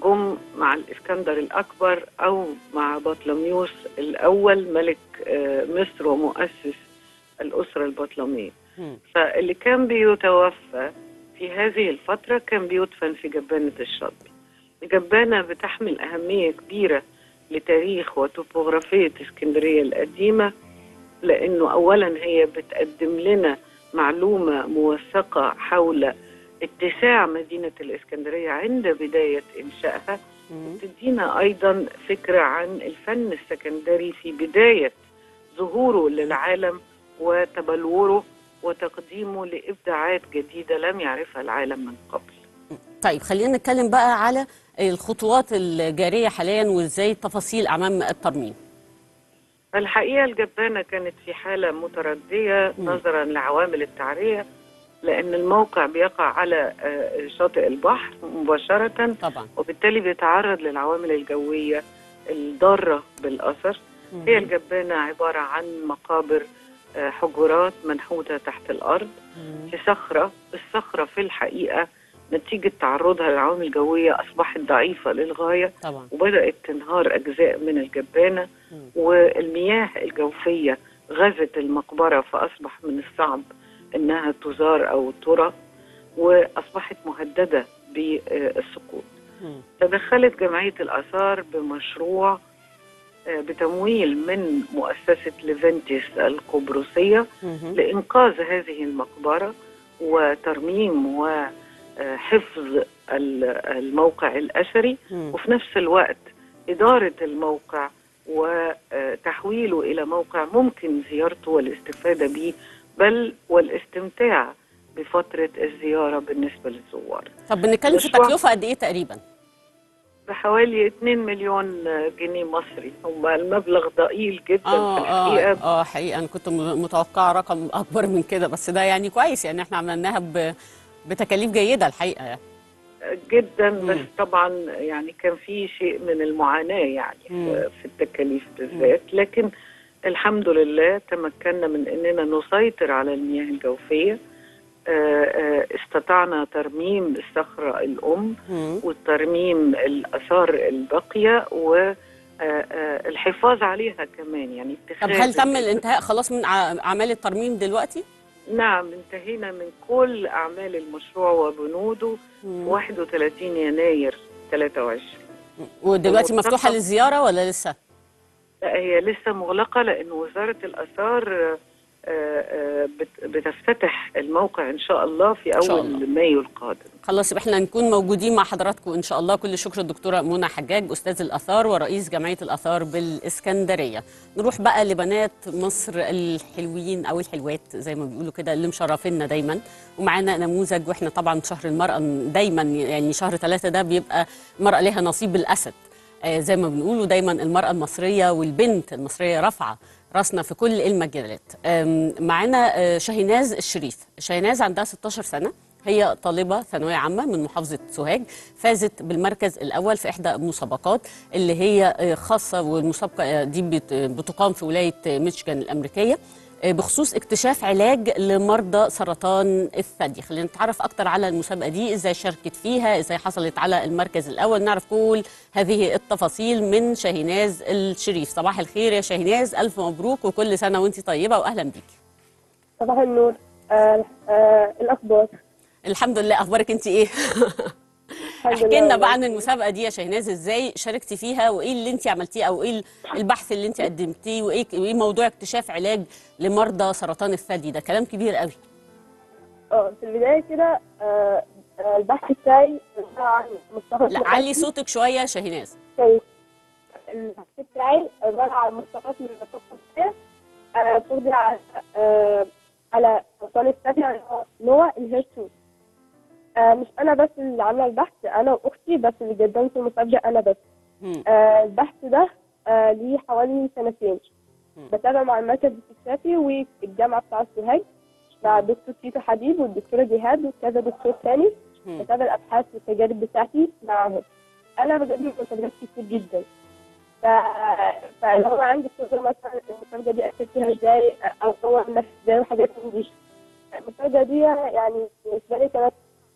جم مع الإسكندر الأكبر أو مع بطلميوس الأول ملك آه، مصر ومؤسس الأسرة البطلمية مم. فاللي كان بيتوفى في هذه الفترة كان بيدفن في جبانة الشاطبي الجبانة بتحمل أهمية كبيرة لتاريخ وتوبوغرافية اسكندرية القديمة لأنه أولا هي بتقدم لنا معلومة موثقة حول اتساع مدينة الإسكندرية عند بداية إنشائها مم. تدينا أيضا فكرة عن الفن السكندري في بداية ظهوره للعالم وتبلوره وتقديمه لإبداعات جديدة لم يعرفها العالم من قبل طيب خلينا نتكلم بقى على الخطوات الجارية حاليا وازاي تفاصيل أمام الترميم الحقيقة الجبانة كانت في حالة متردية مم. نظرا لعوامل التعرية لأن الموقع بيقع على آه، شاطئ البحر مباشرة طبعا وبالتالي بيتعرض للعوامل الجوية الضارة بالأثر هي الجبانة عبارة عن مقابر آه، حجرات منحوتة تحت الأرض مم. في صخرة الصخرة في الحقيقة نتيجة تعرضها للعوامل الجوية أصبحت ضعيفة للغاية طبعا وبدأت تنهار أجزاء من الجبانة مم. والمياه الجوفية غزت المقبرة فأصبح من الصعب إنها تزار أو ترى وأصبحت مهددة بالسقوط مم. تدخلت جمعية الآثار بمشروع آه، بتمويل من مؤسسة ليفنتيس القبرصية مم. لإنقاذ هذه المقبرة وترميم وحفظ الموقع الأثري مم. وفي نفس الوقت إدارة الموقع وتحويله إلى موقع ممكن زيارته والاستفادة به بل والاستمتاع بفترة الزيارة بالنسبة للزوار طب بنتكلم في مشروع- تكلفة قد إيه تقريبا؟ بحوالي 2 مليون جنيه مصري هم المبلغ ضئيل جدا في اه الحقيقة اه اه حقيقة أنا كنت م- متوقعة رقم أكبر من كده بس ده يعني كويس يعني احنا عملناها ب... بتكاليف جيدة الحقيقة يعني جدا بس مم. طبعا يعني كان في شيء من المعاناة يعني مم. في- في التكاليف بالذات لكن الحمد لله تمكنا من اننا نسيطر على المياه الجوفية آه، آه، استطعنا ترميم الصخرة الأم مم. وترميم الآثار الباقية والحفاظ عليها كمان يعني طب اتخاذ هل تم الانتهاء خلاص من ع- أعمال الترميم دلوقتي؟ نعم انتهينا من كل أعمال المشروع وبنوده مم. 31 يناير 23 ودلوقتي ومرتفع. مفتوحة للزيارة ولا لسه؟ لا هي لسه مغلقة لأن وزارة الآثار آه، آه، بت- بتفتتح الموقع إن شاء الله في شاء أول الله. مايو القادم خلاص يبقى احنا نكون موجودين مع حضراتكم ان شاء الله كل شكر الدكتوره منى حجاج استاذ الاثار ورئيس جمعيه الاثار بالاسكندريه نروح بقى لبنات مصر الحلوين او الحلوات زي ما بيقولوا كده اللي مشرفينا دايما ومعانا نموذج واحنا طبعا شهر المراه دايما يعني شهر ثلاثة ده بيبقى المراه لها نصيب الاسد آه، زي ما بنقولوا دايما المرأة المصرية والبنت المصرية رافعة راسنا في كل المجالات آم، معانا آه، شاهيناز الشريف شاهيناز عندها 16 سنة هي طالبة ثانوية عامة من محافظة سوهاج فازت بالمركز الأول في إحدى المسابقات اللي هي آه، خاصة والمسابقة آه، دي بت- بتقام في ولاية آه، ميشيغان الأمريكية آه، بخصوص اكتشاف علاج لمرضى سرطان الثدي خلينا نتعرف أكتر على المسابقة دي إزاي شاركت فيها إزاي حصلت على المركز الأول نعرف كل هذه التفاصيل من شاهيناز الشريف صباح الخير يا شاهيناز ألف مبروك وكل سنة وانت طيبة وأهلا بيكي صباح النور آه آه الأخبار الحمد لله أخبارك انت إيه؟ الحمد احكي لله لنا والله. بقى عن المسابقة دي يا شاهيناز إزاي شاركتي فيها وإيه اللي انت عملتيه أو إيه البحث اللي انت قدمتيه وإيه وإيه موضوع اكتشاف علاج لمرضى سرطان الثدي ده كلام كبير قوي اه في البداية كده آه آه البحث بتاعي عبارة عن مصطفى لا علي صوتك شوية يا شاهيناز البحث بتاعي عبارة عن مصطلحات من الطب آه تقضي على آه على سرطان الثدي نوع الهيرسو آه مش أنا بس اللي عاملة البحث أنا وأختي بس اللي قدمت المسابقة أنا بس مم. آه البحث ده آه ليه حوالي سنتين مم. بتابع مع المركز الاستكشافي والجامعة بتاع سوهاج مع الدكتور تيتو حبيب والدكتورة جهاد وكذا دكتور تاني مم. بتابع الأبحاث والتجارب بتاعتي معاهم أنا بقدم مسابقات كتير جدا ف... فلو عندي صدر مثلا المسابقة دي أكتب فيها ازاي أو أطور نفسي ازاي وحاجات من دي المسابقة دي يعني بالنسبة لي كانت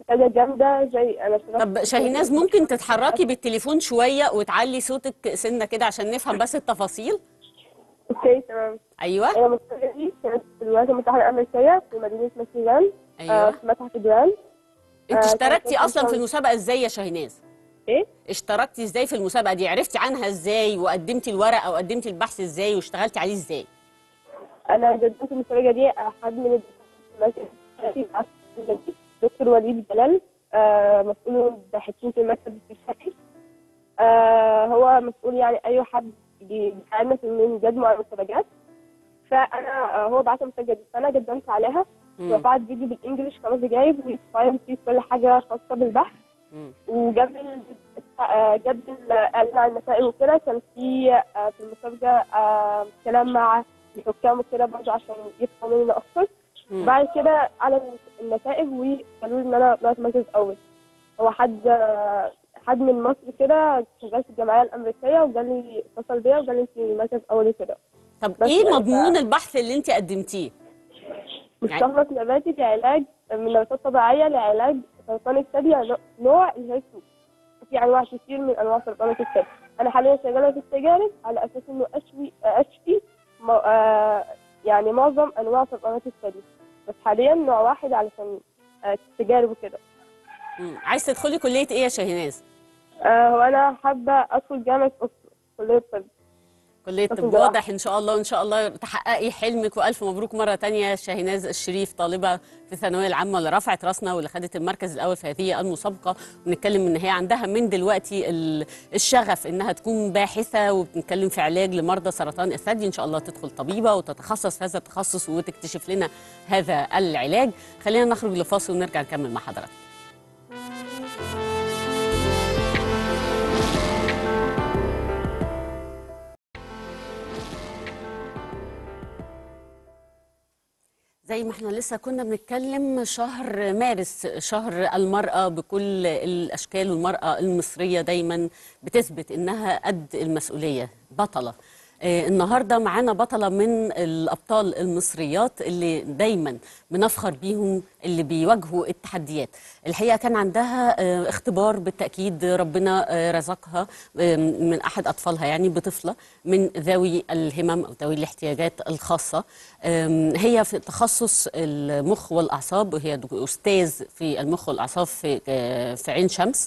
حاجه جامده زي انا اشتركت طب شاهيناز ممكن تتحركي بالتليفون شويه وتعلي صوتك سنه كده عشان نفهم بس التفاصيل اوكي تمام ايوه انا المسابقه دي كانت في الولايات المتحده الامريكيه في مدينه ميشيغان آه، ايوه في متحف جراند انت آه، اشتركتي كانت اصلا في أصلاً- المسابقه ازاي يا شاهيناز ايه اشتركتي ازاي في المسابقه دي عرفتي عنها ازاي وقدمتي الورق او قدمتي البحث ازاي واشتغلتي عليه ازاي انا قدمت المسابقه دي حد من الدكاتره دكتور وليد جلال آه، مسؤول الباحثين في المكتب الاستشاري آه، هو مسؤول يعني اي حد بيساعدنا في من جدول المسابقات فانا آه، هو بعت المسابقه دي فانا قدمت عليها مم. وبعت فيديو بالانجلش خمس دقايق وفايل فيه كل حاجه خاصه بالبحث مم. وقبل آه، قبل اعلان عن النتائج وكده كان في آه، في المسابقه آه، كلام مع الحكام وكده برضه عشان يفهموا مني اكتر مم. بعد كده اعلن النتائج وقالوا لي ان انا طلعت مركز اول هو حد آه، حد من مصر كده شغال في الجمعيه الامريكيه وقال لي اتصل بيا وقال لي انت مركز اول وكده طب بس ايه ف- مضمون البحث اللي انت قدمتيه مستخلص نباتي لعلاج من نباتات طبيعيه لعلاج سرطان الثدي نوع الهيرسو في انواع كتير من انواع سرطان الثدي انا حاليا شغاله في التجارب على اساس انه اشفي اشفي م- آه، يعني معظم انواع سرطانات الثدي بس حاليا نوع واحد علشان آه، تجارب وكده مم. عايز تدخلي كليه ايه يا شاهيناز آه، هو انا حابه ادخل جامعه أسطر كليه الطب كليه بس طب جراحة. واضح ان شاء الله وان شاء الله تحققي حلمك والف مبروك مره تانية شاهيناز الشريف طالبه في الثانويه العامه اللي رفعت راسنا واللي خدت المركز الاول في هذه المسابقه ونتكلم ان هي عندها من دلوقتي ال- الشغف انها تكون باحثه وبنتكلم في علاج لمرضى سرطان الثدي ان شاء الله تدخل طبيبه وتتخصص في هذا التخصص وتكتشف لنا هذا العلاج خلينا نخرج لفاصل ونرجع نكمل مع حضرتك زي ما احنا لسه كنا بنتكلم شهر مارس شهر المرأة بكل الأشكال والمرأة المصرية دايما بتثبت إنها قد المسؤولية بطلة آه، النهارده معانا بطلة من الأبطال المصريات اللي دايما بنفخر بيهم اللي بيواجهوا التحديات الحقيقة كان عندها آه، اختبار بالتأكيد ربنا آه، رزقها آه، من أحد أطفالها يعني بطفلة من ذوي الهمم أو ذوي الاحتياجات الخاصة آم، هي في تخصص المخ والأعصاب وهي دك- أستاذ في المخ والأعصاب في آه، في عين شمس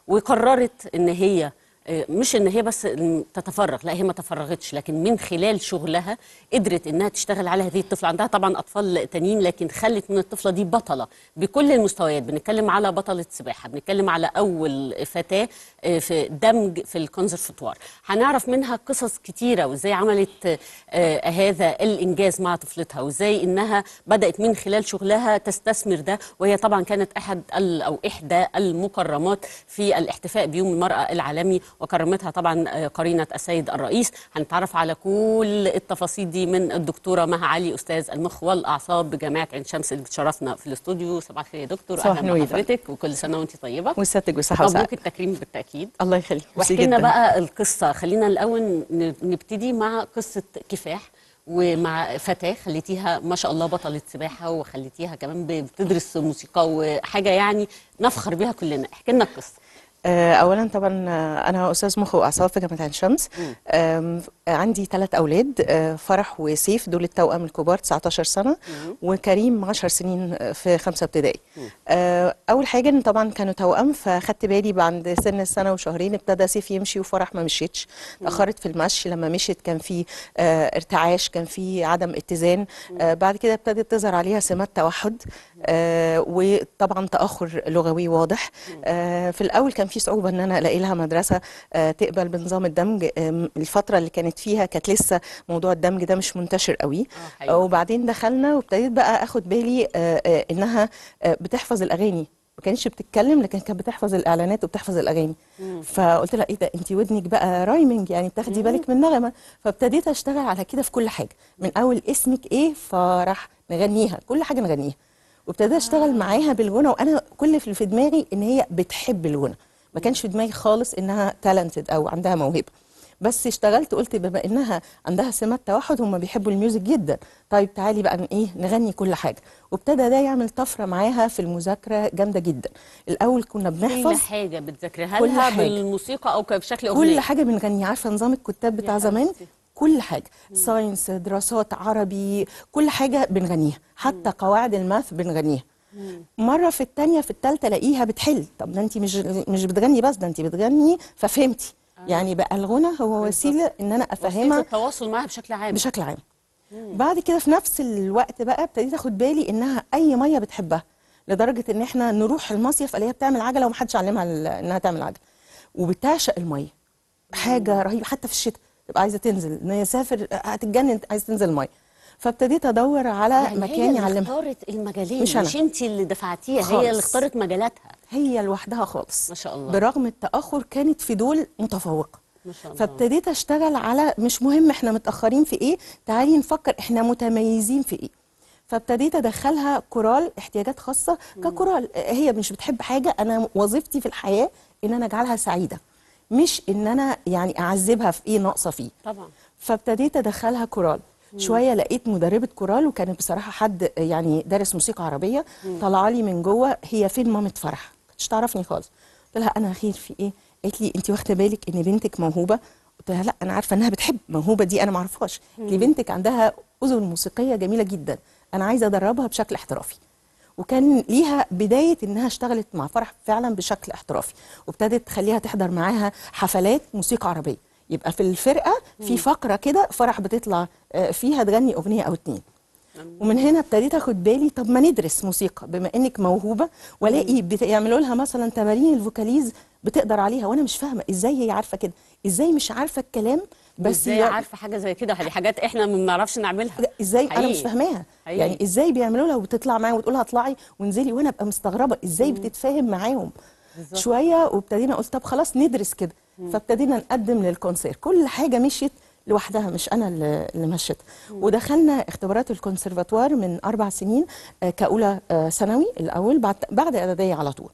وقررت إن هي آه، مش ان هي بس تتفرغ لا هي ما تفرغتش لكن من خلال شغلها قدرت انها تشتغل على هذه الطفله عندها طبعا اطفال تانيين لكن خلت من الطفله دي بطله بكل المستويات بنتكلم على بطله سباحه بنتكلم على اول فتاه آه، في دمج في الكونسرفتوار هنعرف منها قصص كتيره وازاي عملت آه، هذا الانجاز مع طفلتها وازاي انها بدات من خلال شغلها تستثمر ده وهي طبعا كانت احد ال- او احدى المكرمات في الاحتفاء بيوم المراه العالمي وكرمتها طبعا آه، قرينه السيد الرئيس هنتعرف على كل التفاصيل دي من الدكتوره مها علي استاذ المخ والاعصاب بجامعه عين شمس اللي بتشرفنا في الاستوديو صباح الخير يا دكتور صباح اهلا النور يا بحضرتك وكل سنه وانت طيبه وسيادتك بالصحة والسعادة مبروك التكريم بالتاكيد الله يخليك ميرسي واحكي لنا جدا. بقى القصه خلينا الاول ن- نبتدي مع قصه كفاح ومع فتاه خليتيها ما شاء الله بطله سباحه وخليتيها كمان ب- بتدرس موسيقى وحاجه يعني نفخر بيها كلنا احكي لنا القصه آه، اولا طبعا آه، انا استاذ مخ واعصاب في جامعه عين شمس آم، عندي ثلاث اولاد آه، فرح وسيف دول التوأم الكبار 19 سنه وكريم 10 سنين آه، في خمسه ابتدائي آه، اول حاجه ان طبعا كانوا توأم فخدت بالي بعد سن السنه وشهرين ابتدى سيف يمشي وفرح ما مشيتش اتاخرت في المشي لما مشيت كان في آه، ارتعاش كان في عدم اتزان آه، بعد كده ابتدت تظهر عليها سمات توحد آه، وطبعا تاخر لغوي واضح آه، في الاول كان في صعوبه ان انا الاقي لها مدرسه آه، تقبل بنظام الدمج آم، الفتره اللي كانت فيها كانت لسه موضوع الدمج ده مش منتشر قوي آه، حقيقي. وبعدين دخلنا وابتديت بقى اخد بالي آه، آه، انها آه، بتحفظ الاغاني ما كانتش بتتكلم لكن كانت بتحفظ الاعلانات وبتحفظ الاغاني فقلت لها ايه ده انت ودنك بقى رايمنج يعني بتاخدي بالك من نغمه فابتديت اشتغل على كده في كل حاجه من اول اسمك ايه فرح نغنيها كل حاجه نغنيها وابتديت اشتغل معاها بالغنى وانا كل اللي في دماغي ان هي بتحب الغنى ما كانش في دماغي خالص انها تالنتد او عندها موهبه بس اشتغلت قلت بما انها عندها سمات توحد هم بيحبوا الميوزك جدا طيب تعالي بقى ن- ايه نغني كل حاجه وابتدى ده يعمل طفره معاها في المذاكره جامده جدا الاول كنا كل بنحفظ حاجه بتذاكرها كل لها حاجة. بالموسيقى او بشكل اغنيه كل حاجه بنغني عارفه نظام الكتاب بتاع يا زمان حبيبتي. كل حاجه ساينس دراسات عربي كل حاجه بنغنيها حتى قواعد الماث بنغنيها مره في الثانيه في الثالثه الاقيها بتحل طب ده انت مش مش بتغني بس ده انت بتغني ففهمتي يعني بقى الغنى هو وسيله ان انا وسيله افهمها التواصل معاها بشكل عام بشكل عام بعد كده في نفس الوقت بقى ابتديت اخد بالي انها اي ميه بتحبها لدرجه ان احنا نروح المصيف الاقيها بتعمل عجله ومحدش علمها ال- انها تعمل عجله وبتعشق الميه حاجه رهيبه حتى في الشتاء تبقى عايزه تنزل ان هي سافر هتتجنن عايزه تنزل الميه فابتديت ادور على يعني هي مكان اللي يعلمها اختارت المجالين مش مش, أنا. انت اللي دفعتيها خالص. هي اللي اختارت مجالاتها هي لوحدها خالص ما شاء الله. برغم التاخر كانت في دول متفوقه ما شاء الله فابتديت اشتغل على مش مهم احنا متاخرين في ايه تعالي نفكر احنا متميزين في ايه فابتديت ادخلها كورال احتياجات خاصه ككورال هي مش بتحب حاجه انا وظيفتي في الحياه ان انا اجعلها سعيده مش ان انا يعني اعذبها في ايه ناقصه فيه طبعا فابتديت ادخلها كورال شويه لقيت مدربه كورال وكانت بصراحه حد يعني دارس موسيقى عربيه طلع لي من جوه هي فين مامه فرح كانتش تعرفني خالص قلت لها انا خير في ايه قالت لي انت واخده بالك ان بنتك موهوبه قلت لها لا انا عارفه انها بتحب موهوبه دي انا ما اعرفهاش قالت لي بنتك عندها اذن موسيقيه جميله جدا انا عايزه ادربها بشكل احترافي وكان ليها بداية إنها اشتغلت مع فرح فعلا بشكل احترافي وابتدت تخليها تحضر معاها حفلات موسيقى عربية يبقى في الفرقة في فقرة كده فرح بتطلع آه، فيها تغني أغنية أو اتنين ومن هنا ابتديت اخد بالي طب ما ندرس موسيقى بما انك موهوبه والاقي بيعملوا لها مثلا تمارين الفوكاليز بتقدر عليها وانا مش فاهمه ازاي هي عارفه كده ازاي مش عارفه الكلام بس ازاي هي- عارفه حاجه زي كده دي حاجات احنا ما بنعرفش نعملها لا، ازاي انا حقيقي. مش فاهماها حقيقي. يعني ازاي بيعملوا لها وبتطلع معاها وتقول لها اطلعي وانزلي وانا ابقى مستغربه ازاي بتتفاهم معاهم شويه وابتدينا قلت طب خلاص ندرس كده فابتدينا نقدم للكونسير كل حاجه مشيت لوحدها مش انا اللي اللي مشيتها ودخلنا اختبارات الكونسرفاتوار من اربع سنين آه، كاولى آه، ثانوي الاول بعد بعد اعداديه على طول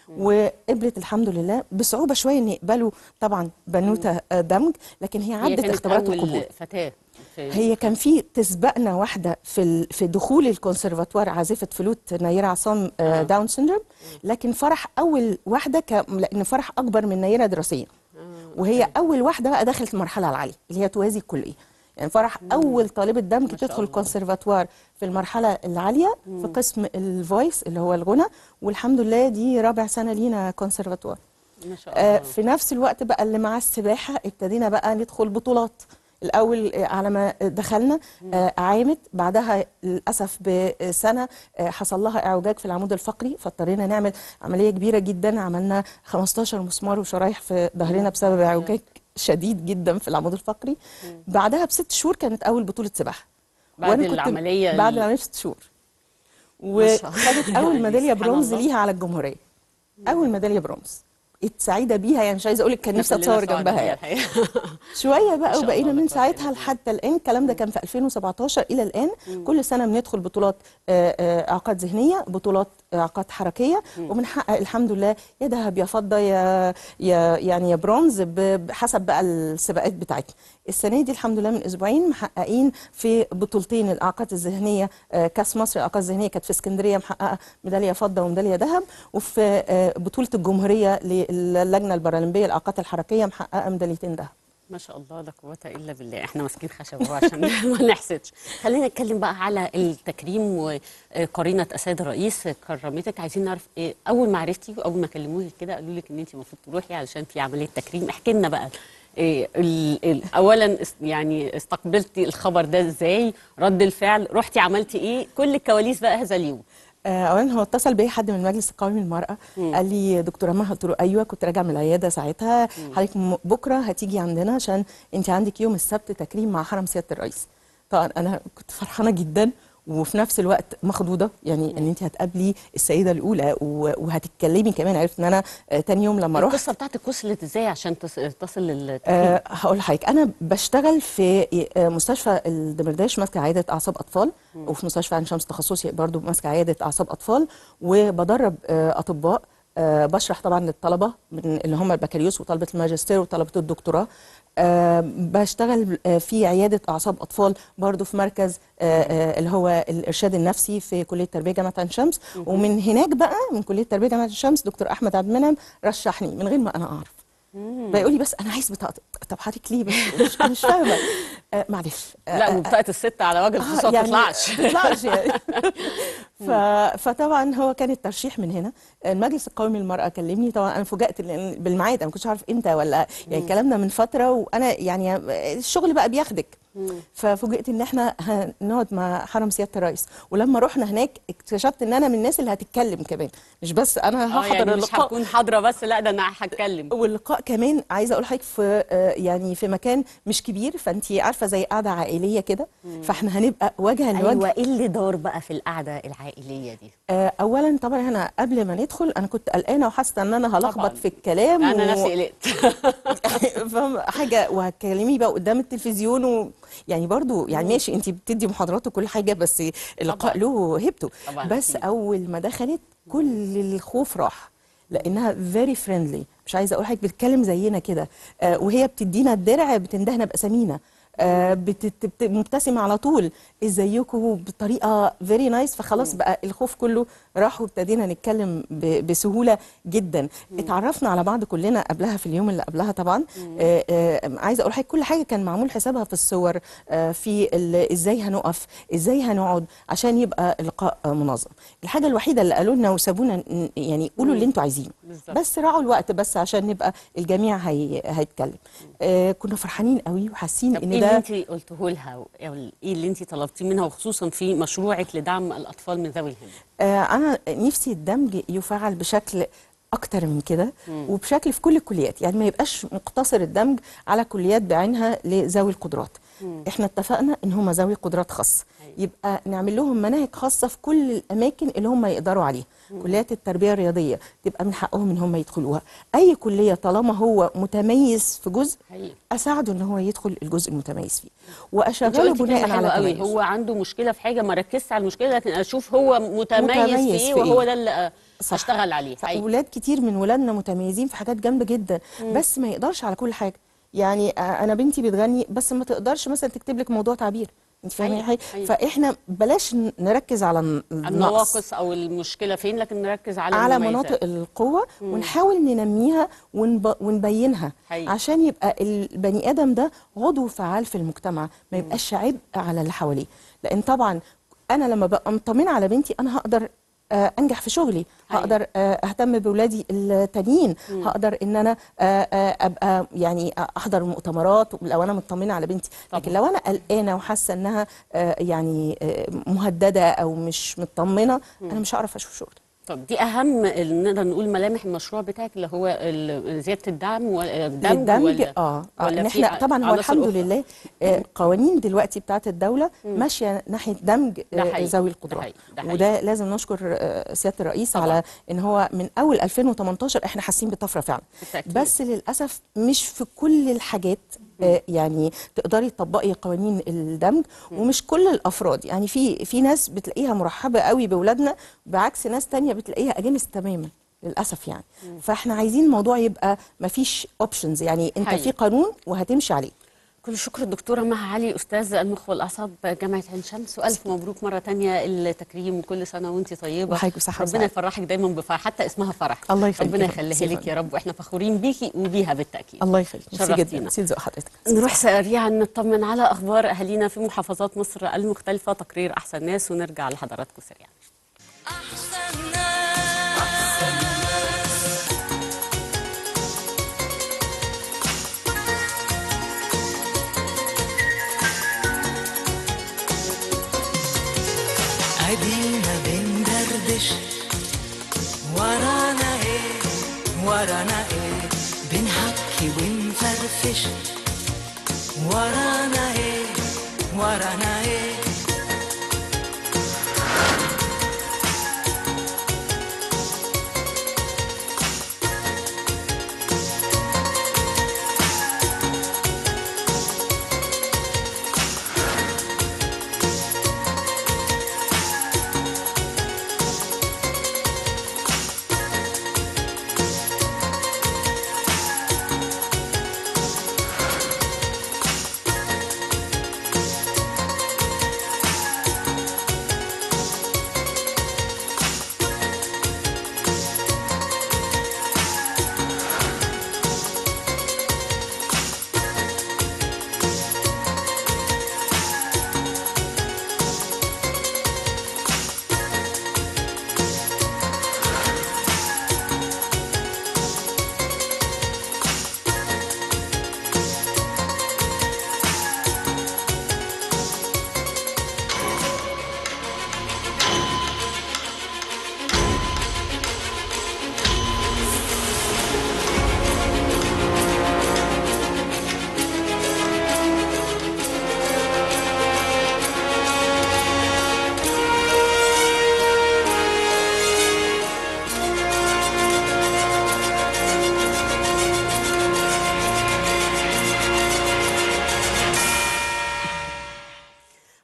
وقبلت الحمد لله بصعوبه شويه ان يقبلوا طبعا بنوته آه، دمج لكن هي هي عدت كانت اختبارات أول القبول فتاه في هي كان في تسبقنا واحده في ال- في دخول الكونسرفاتوار عازفه فلوت نيره عصام آه، داون سيندروم لكن فرح اول واحده ك... لان فرح اكبر من نيره دراسيا وهي اول واحده بقى دخلت المرحله العاليه اللي هي توازي الكليه يعني فرح اول طالبه دمج شاء تدخل الله. الكونسرفاتوار في المرحله العاليه في قسم الفويس اللي هو الغنى والحمد لله دي رابع سنه لينا كونسرفاتوار ما شاء آه، الله في نفس الوقت بقى اللي مع السباحه ابتدينا بقى ندخل بطولات الاول آه، على ما دخلنا آه، عامت بعدها للاسف بسنه آه، حصل لها اعوجاج في العمود الفقري فاضطرينا نعمل عمليه كبيره جدا عملنا 15 مسمار وشرايح في ظهرنا بسبب اعوجاج شديد جدا في العمود الفقري بعدها بست شهور كانت اول بطوله سباحه بعد وأنا كنت- العملية بعد ال- العمليه بست شهور ما شاء الله. وخدت اول يعني ميداليه سبحان برونز الله. ليها على الجمهوريه اول ميداليه برونز سعيده بيها يعني مش عايزه اقول لك كان نفسي إحنا كلنا اتصور سعداء جنبها بيها يعني. الحقيقة. شويه ما بقى شاء وبقينا الله، من لا قوة إلا ساعتها بالله. لحتى الان الكلام ده كان في 2017 الى الان كل سنه بندخل بطولات آه، آه، اعاقات ذهنيه بطولات اعاقات حركيه وبنحقق الحمد لله يا ذهب يا فضه يا يا يعني يا برونز ب- بحسب بقى السباقات بتاعتنا السنه دي الحمد لله من اسبوعين محققين في بطولتين الاعاقات الذهنيه آه، كاس مصر الاعاقات الذهنيه كانت في اسكندريه محققه ميداليه فضه وميداليه ذهب وفي آه، بطوله الجمهوريه للجنه البارالمبيه الاعاقات الحركيه محققه ميداليتين ذهب ما شاء الله لا قوة إلا بالله احنا ماسكين خشب اهو عشان ما نحسدش خلينا نتكلم بقى على التكريم وقرينة أساد الرئيس كرمتك عايزين نعرف إيه أول ما عرفتي وأول ما كلموك كده قالوا لك إن أنت المفروض تروحي علشان في عملية تكريم احكي لنا بقى إيه ال ال أولا اس- يعني استقبلتي الخبر ده إزاي رد الفعل رحتي عملتي إيه كل الكواليس بقى هذا اليوم آه، اولا هو اتصل بيا حد من المجلس القومي للمراه قال لي دكتوره مها قلت له ايوه كنت راجعه من العياده ساعتها حضرتك م- بكره هتيجي عندنا عشان انت عندك يوم السبت تكريم مع حرم سياده الرئيس طبعا انا كنت فرحانه جدا وفي نفس الوقت مخضوضه يعني ان انت هتقابلي السيده الاولى و- وهتتكلمي كمان عرفت ان انا آه، تاني يوم لما رحت القصة بتاعتك وصلت إزاي عشان تص- تصل للتكريم أه هقول لحضرتك انا بشتغل في آه، مستشفى الدمرداش ماسكه عياده اعصاب اطفال وفي مستشفى عين شمس تخصصي برضو ماسكه عياده اعصاب اطفال وبدرب آه، اطباء آه، بشرح طبعا للطلبه من اللي هم البكالوريوس وطلبه الماجستير وطلبه الدكتوراه آه بشتغل آه في عياده اعصاب اطفال برضو في مركز آه آه اللي هو الارشاد النفسي في كليه تربيه جامعه عين شمس ومن هناك بقى من كليه تربيه جامعه عين شمس دكتور احمد عبد المنعم رشحني من غير ما انا اعرف بيقول لي بس انا عايز بطاقتك طب حضرتك ليه بس مش, مش فاهمه آه معلش آه لا وبطاقه الست على وجه الخصوص ما بتطلعش ما تطلعش يعني ف... فطبعا هو كان الترشيح من هنا المجلس القومي للمراه كلمني طبعا انا فوجئت لأن بالميعاد انا ما كنتش عارف امتى ولا يعني الكلام ده من فتره وانا يعني الشغل بقى بياخدك ففوجئت ان احنا هنقعد مع حرم سياده الرئيس ولما رحنا هناك اكتشفت ان انا من الناس اللي هتتكلم كمان مش بس انا اه هحضر يعني مش اللقاء هكون حاضره بس لا ده انا هتكلم واللقاء كمان عايزه اقول لحضرتك في آه، يعني في مكان مش كبير فانت عارفه زي قاعده عائليه كده فاحنا هنبقى وجها لوجه ايوه ايه اللي دار بقى في القعده العائليه دي آه، اولا طبعا انا قبل ما ندخل انا كنت قلقانه وحاسه ان انا طبعاً. هلخبط في الكلام انا و- نفسي قلقت فاهم حاجه وهتكلمي بقى قدام التلفزيون و... يعني برضو يعني ماشي انت بتدي محاضرات وكل حاجه بس اللقاء طبعاً. له هيبته طبعاً بس أكيد. اول ما دخلت كل الخوف راح لانها فيري فريندلي مش عايزه اقول حاجه بتتكلم زينا كده آه وهي بتدينا الدرع بتندهنا باسامينا آه بتت... بت... مبتسمه على طول ازيكم بطريقه فيري نايس فخلاص بقى الخوف كله راح وابتدينا نتكلم ب... بسهوله جدا اتعرفنا على بعض كلنا قبلها في اليوم اللي قبلها طبعا آه آه عايزه اقول حاجه كل حاجه كان معمول حسابها في الصور آه في ال... ازاي هنقف ازاي هنقعد عشان يبقى اللقاء آه منظم الحاجه الوحيده اللي قالوا لنا وسابونا ن- يعني قولوا اللي انتوا عايزينه بالظبط. بس راعوا الوقت بس عشان نبقى الجميع هي... هيتكلم آه كنا فرحانين قوي وحاسين طب ان ايه ده اللي انت قلته لها او ايه اللي انت طلبتيه منها وخصوصا في مشروعك لدعم الاطفال من ذوي الهمم آه انا نفسي الدمج يفعل بشكل اكتر من كده وبشكل في كل الكليات يعني ما يبقاش مقتصر الدمج على كليات بعينها لذوي القدرات احنا اتفقنا ان هم ذوي قدرات خاصه يبقى نعمل لهم مناهج خاصه في كل الاماكن اللي هم يقدروا عليها كليات التربيه الرياضيه تبقى من حقهم ان هم يدخلوها اي كليه طالما هو متميز في جزء حقيقي. اساعده ان هو يدخل الجزء المتميز فيه انت واشغله قلتي بناء كلمه على حلوه قوي تميزه هو عنده مشكله في حاجه ما ركزش على المشكله لكن اشوف هو متميز, متميز في ايه في وهو إيه. ده اللي آه، صح. هشتغل عليه حقيقي. ولاد كتير من ولادنا متميزين في حاجات جامده جدا بس ما يقدرش على كل حاجه يعني آه، انا بنتي بتغني بس ما تقدرش مثلا تكتب لك موضوع تعبير انت فاهمه أيوة، حاجه أيوة. فاحنا بلاش ن- نركز على الن- النقص النواقص او المشكله فين لكن نركز على على المميزات. مناطق القوه ونحاول ننميها ونب... ونبينها حقيقي. عشان يبقى البني ادم ده عضو فعال في المجتمع ما يبقاش عبء على اللي حواليه لان طبعا انا لما ببقى مطمنه على بنتي انا هقدر آه، انجح في شغلي أيوة. هقدر آه، اهتم باولادي التانيين هقدر ان انا آه، آه، ابقى يعني احضر مؤتمرات لو انا مطمنه على بنتي لكن لو انا قلقانه وحاسه انها آه، يعني آه، مهدده او مش مطمنه انا مش هعرف اشوف شغلي طب دي اهم ال- نقدر نقول ملامح المشروع بتاعك اللي هو ال- زياده الدعم والدمج للدمج ولا اه, آه ولا ان في احنا طبعا هو عناصر الحمد أخرى؟ لله آه قوانين دلوقتي بتاعت الدوله ماشيه ناحيه دمج ده آه حقيقي، ذوي ده القدرات حقيقي، ده حقيقي. وده لازم نشكر آه سياده الرئيس طبعاً. على ان هو من اول 2018 احنا حاسين بطفره فعلا بالتأكيد. بس للاسف مش في كل الحاجات آه يعني تقدري تطبقي قوانين الدمج ومش كل الافراد يعني في في ناس بتلاقيها مرحبه قوي باولادنا بعكس ناس تانية بتلاقيها اجانس تماما للاسف يعني فاحنا عايزين الموضوع يبقى مفيش اوبشنز يعني انت حقيقي. في قانون وهتمشي عليه كل الشكر الدكتورة مها علي أستاذ المخ والأعصاب جامعة عين شمس وألف مبروك مرة تانية التكريم وكل سنة وأنت طيبة وحضرتك بصحة ربنا وسعادة. يفرحك دايما بفرح حتى اسمها فرح الله يخليك ربنا يا رب. يخليها سيبها لك يا رب وإحنا فخورين بيكي وبيها بالتأكيد الله يخليك ميرسي شرفتينا. جدا ميرسي لذوق حضرتك نروح سريعا نطمن على أخبار أهالينا في محافظات مصر المختلفة تقرير أحسن ناس ونرجع لحضراتكم سريعا أحسن ناس ادينا بندردش ورانا ايه ورانا ايه بنحكي ونفرفش ورانا ايه ورانا ايه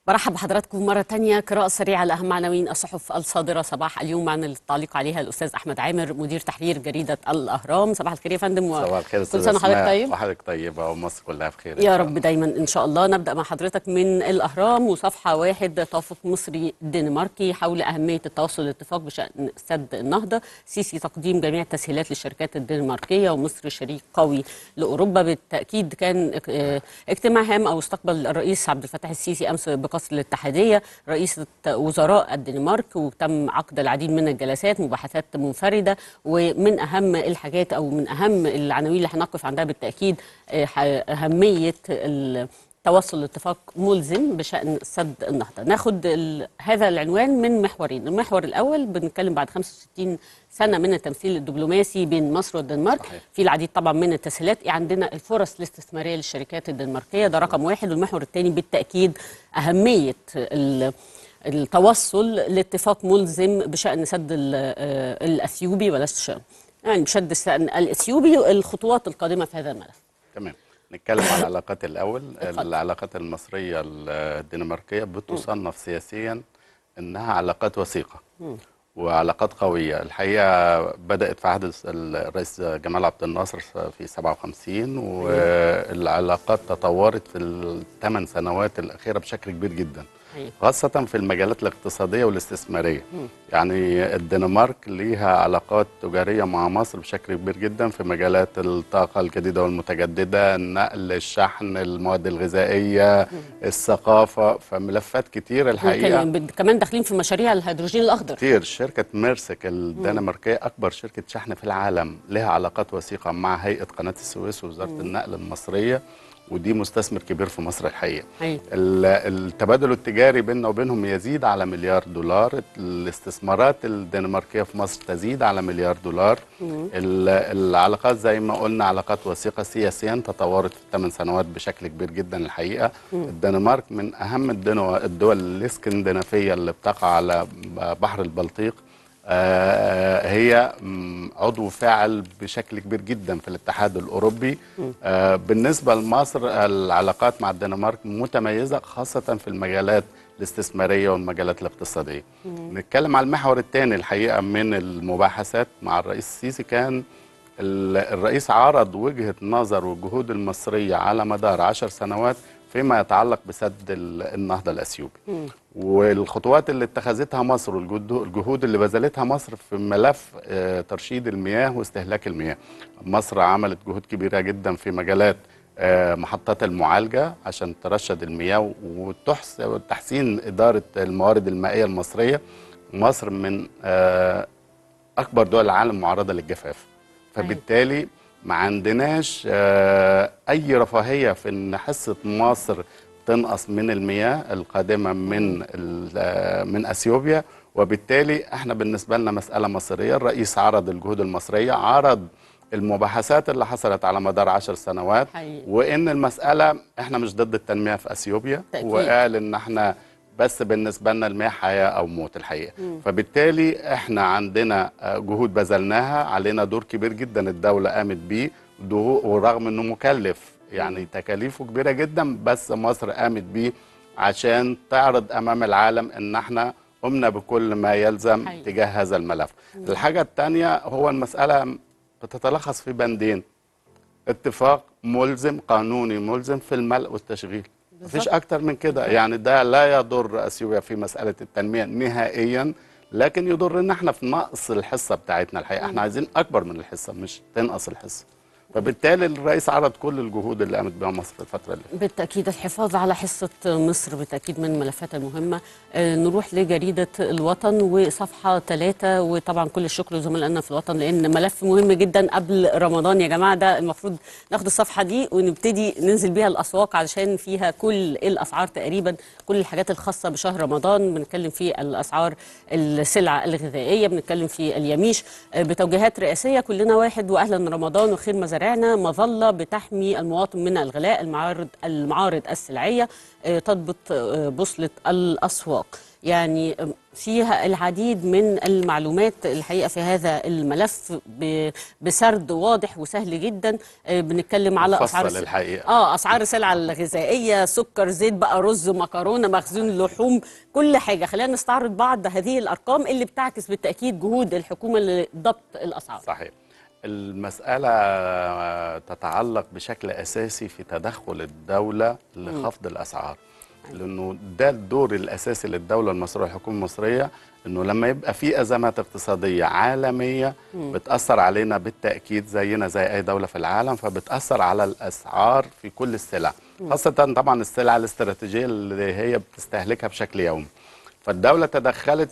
برحب بحضراتكم مرة تانية قراءة سريعة لأهم عناوين الصحف الصادرة صباح اليوم معنا للتعليق عليها الأستاذ أحمد عامر مدير تحرير جريدة الأهرام صباح الخير يا فندم و- صباح الخير كل استاذ سنة وحضرتك أسماء، طيب وحضرتك طيبه ومصر كلها بخير إن يا شاء رب الله. دايما ان شاء الله نبدا مع حضرتك من الاهرام وصفحه واحد توافق مصري دنماركي حول اهميه التوصل لاتفاق بشان سد النهضه سيسي تقديم جميع التسهيلات للشركات الدنماركيه ومصر شريك قوي لاوروبا بالتاكيد كان اه، اجتماع هام او استقبل الرئيس عبد الفتاح السيسي امس بقصر الاتحاديه رئيسه وزراء الدنمارك وتم عقد العديد من الجلسات مباحثات منفرده ومن اهم الحاجات او من اهم العناوين اللي هنقف عندها بالتاكيد اه، ح- اهميه ال- توصل لاتفاق ملزم بشأن سد النهضة ناخد ال- هذا العنوان من محورين المحور الأول بنتكلم بعد 65 سنة من التمثيل الدبلوماسي بين مصر والدنمارك صحيح. في العديد طبعا من التسهيلات إيه عندنا الفرص الاستثمارية للشركات الدنماركية ده رقم واحد والمحور الثاني بالتأكيد أهمية ال- التوصل لاتفاق ملزم بشأن سد ال- آه، الأثيوبي بلاش يعني بشد الشأن الأثيوبي الخطوات القادمة في هذا الملف تمام نتكلم على العلاقات الاول اتفضل. العلاقات المصريه الدنماركيه بتصنف سياسيا انها علاقات وثيقه وعلاقات قويه الحقيقه بدات في عهد الرئيس جمال عبد الناصر في 57 والعلاقات تطورت في الثمان سنوات الاخيره بشكل كبير جدا أيوة. خاصة في المجالات الاقتصادية والاستثمارية يعني الدنمارك ليها علاقات تجارية مع مصر بشكل كبير جدا في مجالات الطاقة الجديدة والمتجددة النقل الشحن المواد الغذائية الثقافة فملفات كتير الحقيقة كان بد- كمان داخلين في مشاريع الهيدروجين الأخضر كتير شركة ميرسك الدنماركية أكبر شركة شحن في العالم لها علاقات وثيقة مع هيئة قناة السويس ووزارة النقل المصرية ودي مستثمر كبير في مصر الحقيقة أيوة. ال- التبادل التجاري بيننا وبينهم يزيد على مليار دولار الاستثمارات الدنماركية في مصر تزيد على مليار دولار ال- العلاقات زي ما قلنا علاقات وثيقة سياسيا تطورت في الثمان سنوات بشكل كبير جدا الحقيقة الدنمارك من أهم الدنو- الدول الاسكندنافية اللي بتقع على بحر البلطيق آه، هي مم، عضو فاعل بشكل كبير جدا في الاتحاد الاوروبي آه، بالنسبه لمصر العلاقات مع الدنمارك متميزه خاصه في المجالات الاستثماريه والمجالات الاقتصاديه. نتكلم على المحور الثاني الحقيقه من المباحثات مع الرئيس السيسي كان ال- الرئيس عرض وجهه نظر والجهود المصريه على مدار عشر سنوات فيما يتعلق بسد ال- النهضه الاثيوبي. والخطوات اللي اتخذتها مصر والجهود الجهود اللي بذلتها مصر في ملف آه، ترشيد المياه واستهلاك المياه مصر عملت جهود كبيرة جدا في مجالات آه، محطات المعالجة عشان ترشد المياه وتحس- وتحسين إدارة الموارد المائية المصرية مصر من آه، أكبر دول العالم معرضة للجفاف فبالتالي ما عندناش آه، أي رفاهية في إن حصة مصر تنقص من المياه القادمة من ال- آه، من أثيوبيا وبالتالي احنا بالنسبة لنا مسألة مصرية الرئيس عرض الجهود المصرية عرض المباحثات اللي حصلت على مدار عشر سنوات حقيقي. وان المسألة احنا مش ضد التنمية في أثيوبيا تأكيد. وقال ان احنا بس بالنسبة لنا المياه حياة أو موت الحقيقة فبالتالي احنا عندنا آه، جهود بذلناها علينا دور كبير جدا الدولة قامت بيه دو- ورغم انه مكلف يعني تكاليفه كبيرة جدا بس مصر قامت بيه عشان تعرض امام العالم ان احنا قمنا بكل ما يلزم حقيقي. تجاه هذا الملف الحاجة الثانية هو المسألة بتتلخص في بندين اتفاق ملزم قانوني ملزم في الملء والتشغيل مفيش اكتر من كده يعني ده لا يضر اثيوبيا في مساله التنميه نهائيا لكن يضرنا احنا في نقص الحصه بتاعتنا الحقيقه احنا عايزين اكبر من الحصه مش تنقص الحصه فبالتالي الرئيس عرض كل الجهود اللي قامت بها مصر في الفتره اللي بالتأكيد الحفاظ على حصة مصر بالتأكيد من الملفات المهمة آه، نروح لجريدة الوطن وصفحة ثلاثة وطبعا كل الشكر لزملائنا في الوطن لأن ملف مهم جدا قبل رمضان يا جماعة ده المفروض ناخد الصفحة دي ونبتدي ننزل بيها الأسواق علشان فيها كل الأسعار تقريبا كل الحاجات الخاصة بشهر رمضان بنتكلم في الأسعار السلع الغذائية بنتكلم في اليميش آه، بتوجيهات رئاسية كلنا واحد وأهلا رمضان وخير مزارع شوارعنا مظله بتحمي المواطن من الغلاء المعارض المعارض السلعيه آه، تضبط آه، بوصله الاسواق يعني آه، فيها العديد من المعلومات الحقيقه في هذا الملف ب- بسرد واضح وسهل جدا آه، بنتكلم على مفصل اسعار الس- الحقيقة. اه اسعار السلع الغذائيه سكر زيت بقى رز مكرونه مخزون لحوم كل حاجه خلينا نستعرض بعض هذه الارقام اللي بتعكس بالتاكيد جهود الحكومه لضبط الاسعار صحيح المسألة تتعلق بشكل أساسي في تدخل الدولة لخفض الأسعار لأنه ده الدور الأساسي للدولة المصرية والحكومة المصرية أنه لما يبقى في أزمات اقتصادية عالمية بتأثر علينا بالتأكيد زينا زي أي دولة في العالم فبتأثر على الأسعار في كل السلع خاصة طبعا السلع الاستراتيجية اللي هي بتستهلكها بشكل يومي فالدولة تدخلت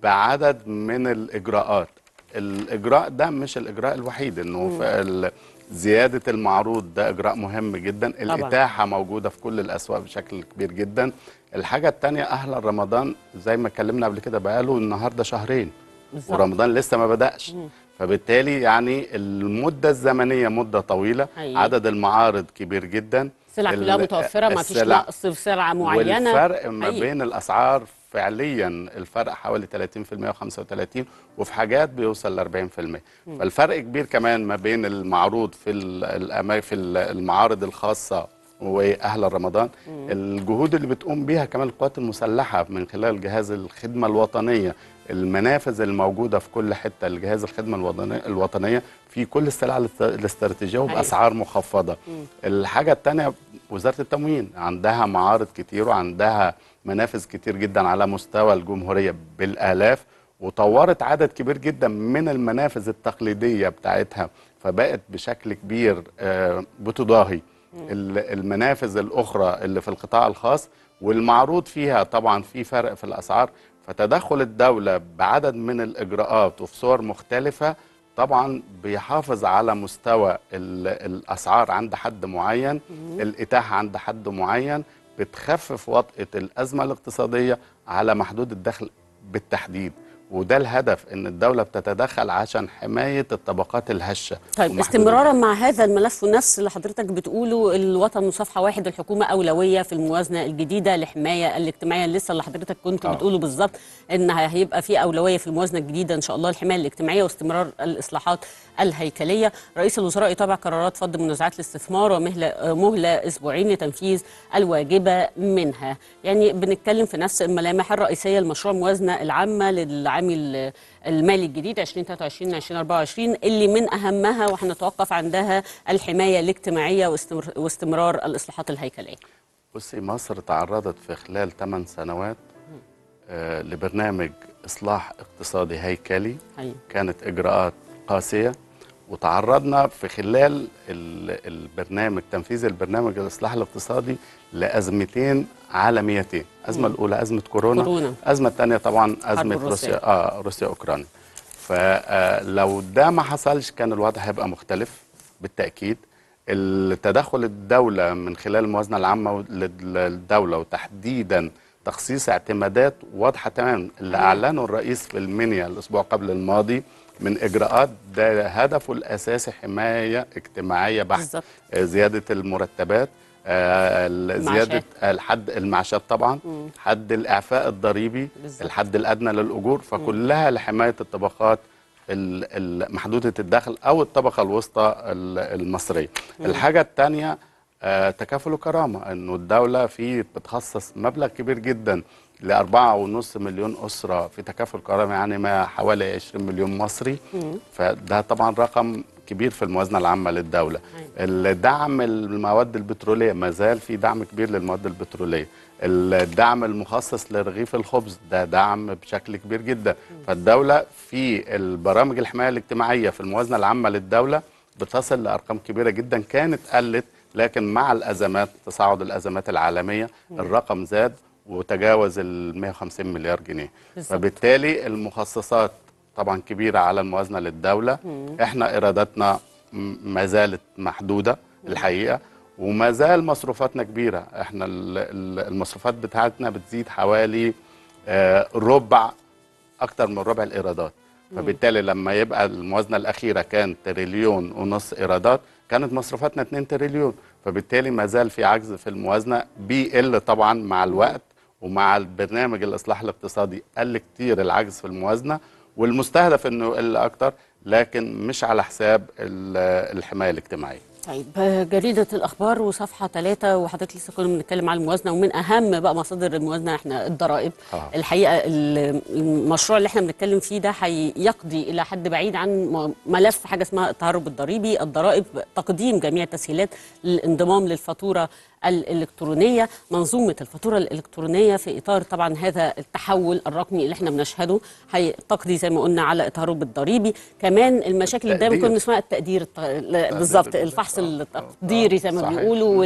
بعدد من الإجراءات الإجراء ده مش الإجراء الوحيد إنه في ال- زيادة المعروض ده إجراء مهم جدا الإتاحة موجودة في كل الأسواق بشكل كبير جدا الحاجة التانية أهلا رمضان زي ما اتكلمنا قبل كده بقاله النهاردة شهرين بالظبط. ورمضان لسه ما بدأش فبالتالي يعني المدة الزمنية مدة طويلة أيوة. عدد المعارض كبير جدا السلع كلها ال- متوفره ما فيش السلع- نقص في سلعه معينه والفرق ما حقيقي. بين الاسعار فعليا الفرق حوالي 30% و35 وفي حاجات بيوصل ل 40% فالفرق كبير كمان ما بين المعروض في ال- الأما- في ال- المعارض الخاصه واهل رمضان الجهود اللي بتقوم بيها كمان القوات المسلحه من خلال جهاز الخدمه الوطنيه المنافذ الموجوده في كل حته لجهاز الخدمه الوطنيه الوطنيه في كل السلع الاست- الاستراتيجيه وباسعار مخفضه الحاجه الثانيه وزاره التموين عندها معارض كتير وعندها منافذ كتير جدا على مستوى الجمهوريه بالالاف وطورت عدد كبير جدا من المنافذ التقليديه بتاعتها فبقت بشكل كبير آه، بتضاهي ال- المنافذ الاخرى اللي في القطاع الخاص والمعروض فيها طبعا في فرق في الاسعار فتدخل الدوله بعدد من الاجراءات وفي صور مختلفه طبعا بيحافظ على مستوى ال- الاسعار عند حد معين الاتاحه عند حد معين بتخفف وطأة الازمه الاقتصاديه على محدود الدخل بالتحديد وده الهدف ان الدوله بتتدخل عشان حمايه الطبقات الهشه طيب ومحدود استمرارا مع هذا الملف ونفس اللي حضرتك بتقوله الوطن صفحه واحد الحكومه اولويه في الموازنه الجديده للحمايه الاجتماعيه لسه اللي حضرتك كنت آه. بتقوله بالظبط ان هيبقى في اولويه في الموازنه الجديده ان شاء الله الحمايه الاجتماعيه واستمرار الاصلاحات الهيكليه رئيس الوزراء يتابع قرارات فض منازعات الاستثمار ومهله مهله اسبوعين لتنفيذ الواجبه منها يعني بنتكلم في نفس الملامح الرئيسيه لمشروع الموازنه العامه للعام ال- المالي الجديد 2023 2024 اللي من اهمها وهنتوقف عندها الحمايه الاجتماعيه واستمر- واستمرار الاصلاحات الهيكليه بصي مصر تعرضت في خلال 8 سنوات آه، لبرنامج اصلاح اقتصادي هيكلي أيوة. كانت اجراءات قاسيه وتعرضنا في خلال ال- البرنامج تنفيذ البرنامج الاصلاح الاقتصادي لازمتين عالميتين الازمه الاولى ازمه كورونا كورونا. الازمه الثانيه طبعا ازمه روسيا. روسيا اه روسيا اوكرانيا فلو ده ما حصلش كان الوضع هيبقى مختلف بالتاكيد التدخل الدوله من خلال الموازنه العامه لل- للدوله وتحديدا تخصيص اعتمادات واضحه تماما اللي اعلنه الرئيس في المنيا الاسبوع قبل الماضي من اجراءات ده هدفه الاساسي حمايه اجتماعيه بحته بالظبط. آه، زياده المرتبات آه، ال- المعاشات. زياده الحد المعاشات طبعا حد الاعفاء الضريبي بالظبط. الحد الادنى للاجور فكلها لحمايه الطبقات ال- ال- محدوده الدخل او الطبقه الوسطى ال- المصريه الحاجه الثانيه تكافل وكرامه انه الدوله في بتخصص مبلغ كبير جدا لأربعة ونص مليون أسرة في تكافل كرامي يعني ما حوالي 20 مليون مصري فده طبعا رقم كبير في الموازنة العامة للدولة الدعم المواد البترولية ما زال في دعم كبير للمواد البترولية الدعم المخصص لرغيف الخبز ده دعم بشكل كبير جدا فالدولة في البرامج الحماية الاجتماعية في الموازنة العامة للدولة بتصل لأرقام كبيرة جدا كانت قلت لكن مع الأزمات تصاعد الأزمات العالمية الرقم زاد وتجاوز ال 150 مليار جنيه بالظبط. فبالتالي المخصصات طبعا كبيرة على الموازنة للدولة احنا إيراداتنا م- ما زالت محدودة الحقيقة وما زال مصروفاتنا كبيرة احنا ال- ال- المصروفات بتاعتنا بتزيد حوالي آه، ربع اكتر من ربع الايرادات فبالتالي لما يبقى الموازنه الاخيره كان تريليون ونص ايرادات كانت مصروفاتنا 2 تريليون فبالتالي ما زال في عجز في الموازنه بيقل طبعا مع الوقت ومع البرنامج الاصلاح الاقتصادي قل كتير العجز في الموازنه والمستهدف انه يقل اكتر لكن مش على حساب ال- الحمايه الاجتماعيه طيب آه، جريدة الأخبار وصفحة ثلاثة وحضرتك لسه كنا بنتكلم على الموازنة ومن أهم بقى مصادر الموازنة احنا الضرائب آه. الحقيقة ال- المشروع اللي احنا بنتكلم فيه ده هيقضي إلى حد بعيد عن م- ملف حاجة اسمها التهرب الضريبي الضرائب تقديم جميع التسهيلات للانضمام للفاتورة الإلكترونية منظومة الفاتورة الإلكترونية في إطار طبعا هذا التحول الرقمي اللي احنا بنشهده هي تقضي زي ما قلنا على التهرب الضريبي كمان المشاكل اللي دايما التقدير. كنا اسمها التقدير الت- لا، بالظبط الفحص التقديري زي ما صحيح. بيقولوا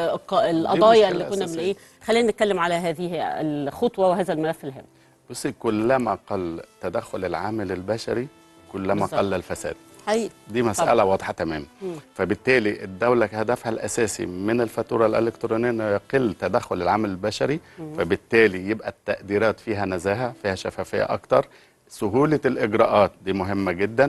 والقضايا اللي مشكلة كنا أساسية. بنلاقيه خلينا نتكلم على هذه الخطوة وهذا الملف الهام بصي كلما قل تدخل العامل البشري كلما بالظبط. قل الفساد حقيقي دي مسألة واضحة تماما فبالتالي الدولة هدفها الأساسي من الفاتورة الإلكترونية أنه يقل تدخل العامل البشري فبالتالي يبقى التقديرات فيها نزاهة فيها شفافية أكتر سهولة الإجراءات دي مهمة جدا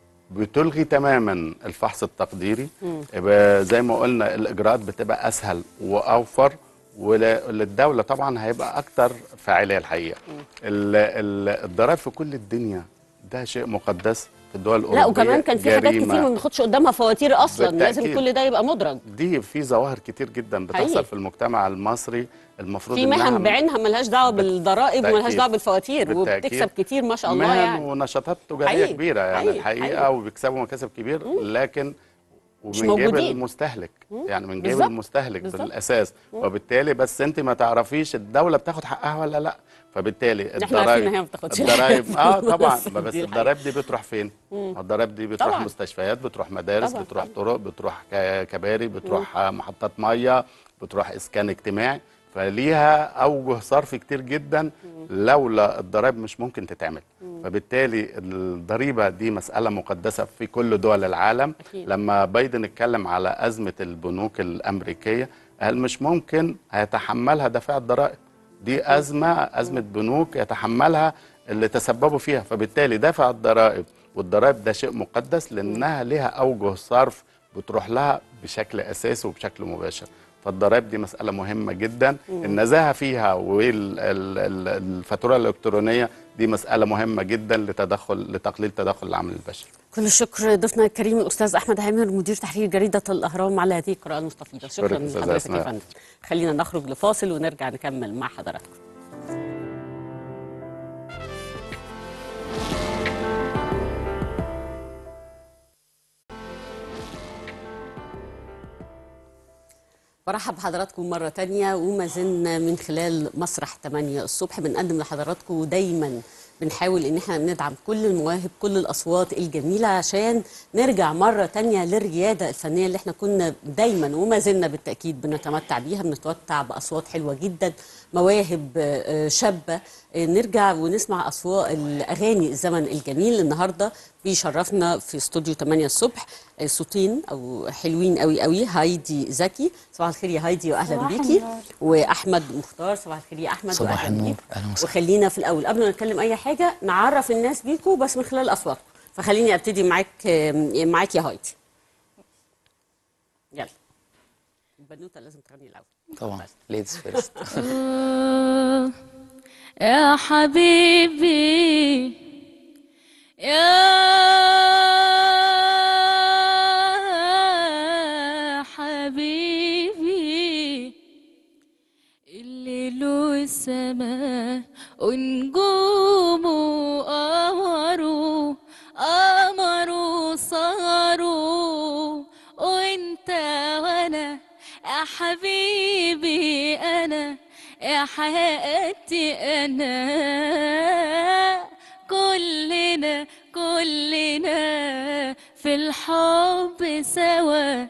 بتلغي تماما الفحص التقديري يبقى زي ما قلنا الإجراءات بتبقى أسهل وأوفر وللدولة طبعا هيبقى أكتر فاعلية الحقيقة ال- ال- الضرائب في كل الدنيا ده شيء مقدس في الدول الأوروبية لا وكمان كان في حاجات جريمة. كتير ما بناخدش قدامها فواتير اصلا لازم بالتأكيد. كل ده يبقى مدرج دي في ظواهر كتير جدا حقيقي. بتحصل في المجتمع المصري المفروض في مهن بعينها ملهاش دعوه بالضرائب وملهاش بالتأكيد. دعوه بالفواتير بالتأكيد. وبتكسب كتير ما شاء الله مهن يعني ونشاطات تجاريه حقيقي. كبيره يعني حقيقي. الحقيقه حقيقي. وبيكسبوا مكاسب كبير لكن مش ومن جيب موجودين. المستهلك يعني من جيب بالظبط. المستهلك بالظبط. بالاساس وبالتالي بس انت ما تعرفيش الدوله بتاخد حقها ولا لا فبالتالي احنا عارفين ان هي ما بتاخدش الضرايب اه طبعا بس ما بس دي الحقيقة. الضرايب دي بتروح فين؟ الضرايب دي بتروح طبعاً. مستشفيات بتروح مدارس طبعاً. بتروح طرق بتروح ك- كباري بتروح آه، محطات ميه بتروح اسكان اجتماعي فليها اوجه صرف كتير جدا لولا الضرائب مش ممكن تتعمل فبالتالي الضريبه دي مساله مقدسه في كل دول العالم أكيد. لما بايدن اتكلم على ازمه البنوك الامريكيه قال مش ممكن هيتحملها دافع الضرائب دي ازمه ازمه بنوك يتحملها اللي تسببوا فيها فبالتالي دافع الضرائب والضرائب ده شيء مقدس لانها لها اوجه صرف بتروح لها بشكل اساسي وبشكل مباشر فالضرائب دي مساله مهمه جدا النزاهه فيها والفاتوره الالكترونيه دي مساله مهمه جدا لتدخل لتقليل تدخل العمل البشري كل الشكر ضيفنا الكريم الاستاذ احمد عامر مدير تحرير جريده الاهرام على هذه القراءه المستفيضه شكرا شكراً أستاذة لحضرتك يا أسماء. فندم خلينا نخرج لفاصل ونرجع نكمل مع حضراتكم برحب بحضراتكم مرة تانية وما زلنا من خلال مسرح 8 الصبح بنقدم لحضراتكم دايما بنحاول ان احنا ندعم كل المواهب كل الاصوات الجميله عشان نرجع مره تانية للرياده الفنيه اللي احنا كنا دايما وما زلنا بالتاكيد بنتمتع بيها بنتمتع باصوات حلوه جدا مواهب آه، شابه آه، نرجع ونسمع اصوات الاغاني الزمن الجميل النهارده بيشرفنا في استوديو 8 الصبح آه، صوتين او حلوين قوي قوي هايدي زكي صباح الخير يا هايدي واهلا صباح بيكي النور. واحمد مختار صباح الخير يا احمد صباح وأهلاً النور. بيك. أهلاً وسهلاً. وخلينا في الاول قبل ما نتكلم اي حاجه نعرف الناس بيكوا بس من خلال اصواتكم فخليني ابتدي معاك آم، معاك يا هايدي يلا البنوته لازم تغني الاول طبعا ليدز فيرست آه، يا حبيبي يا حبيبي الليل والسماء ونجومه قمروا قمروا صاروا وانت وانا يا حبيبي انا يا حياتي انا كلنا كلنا في الحب سوا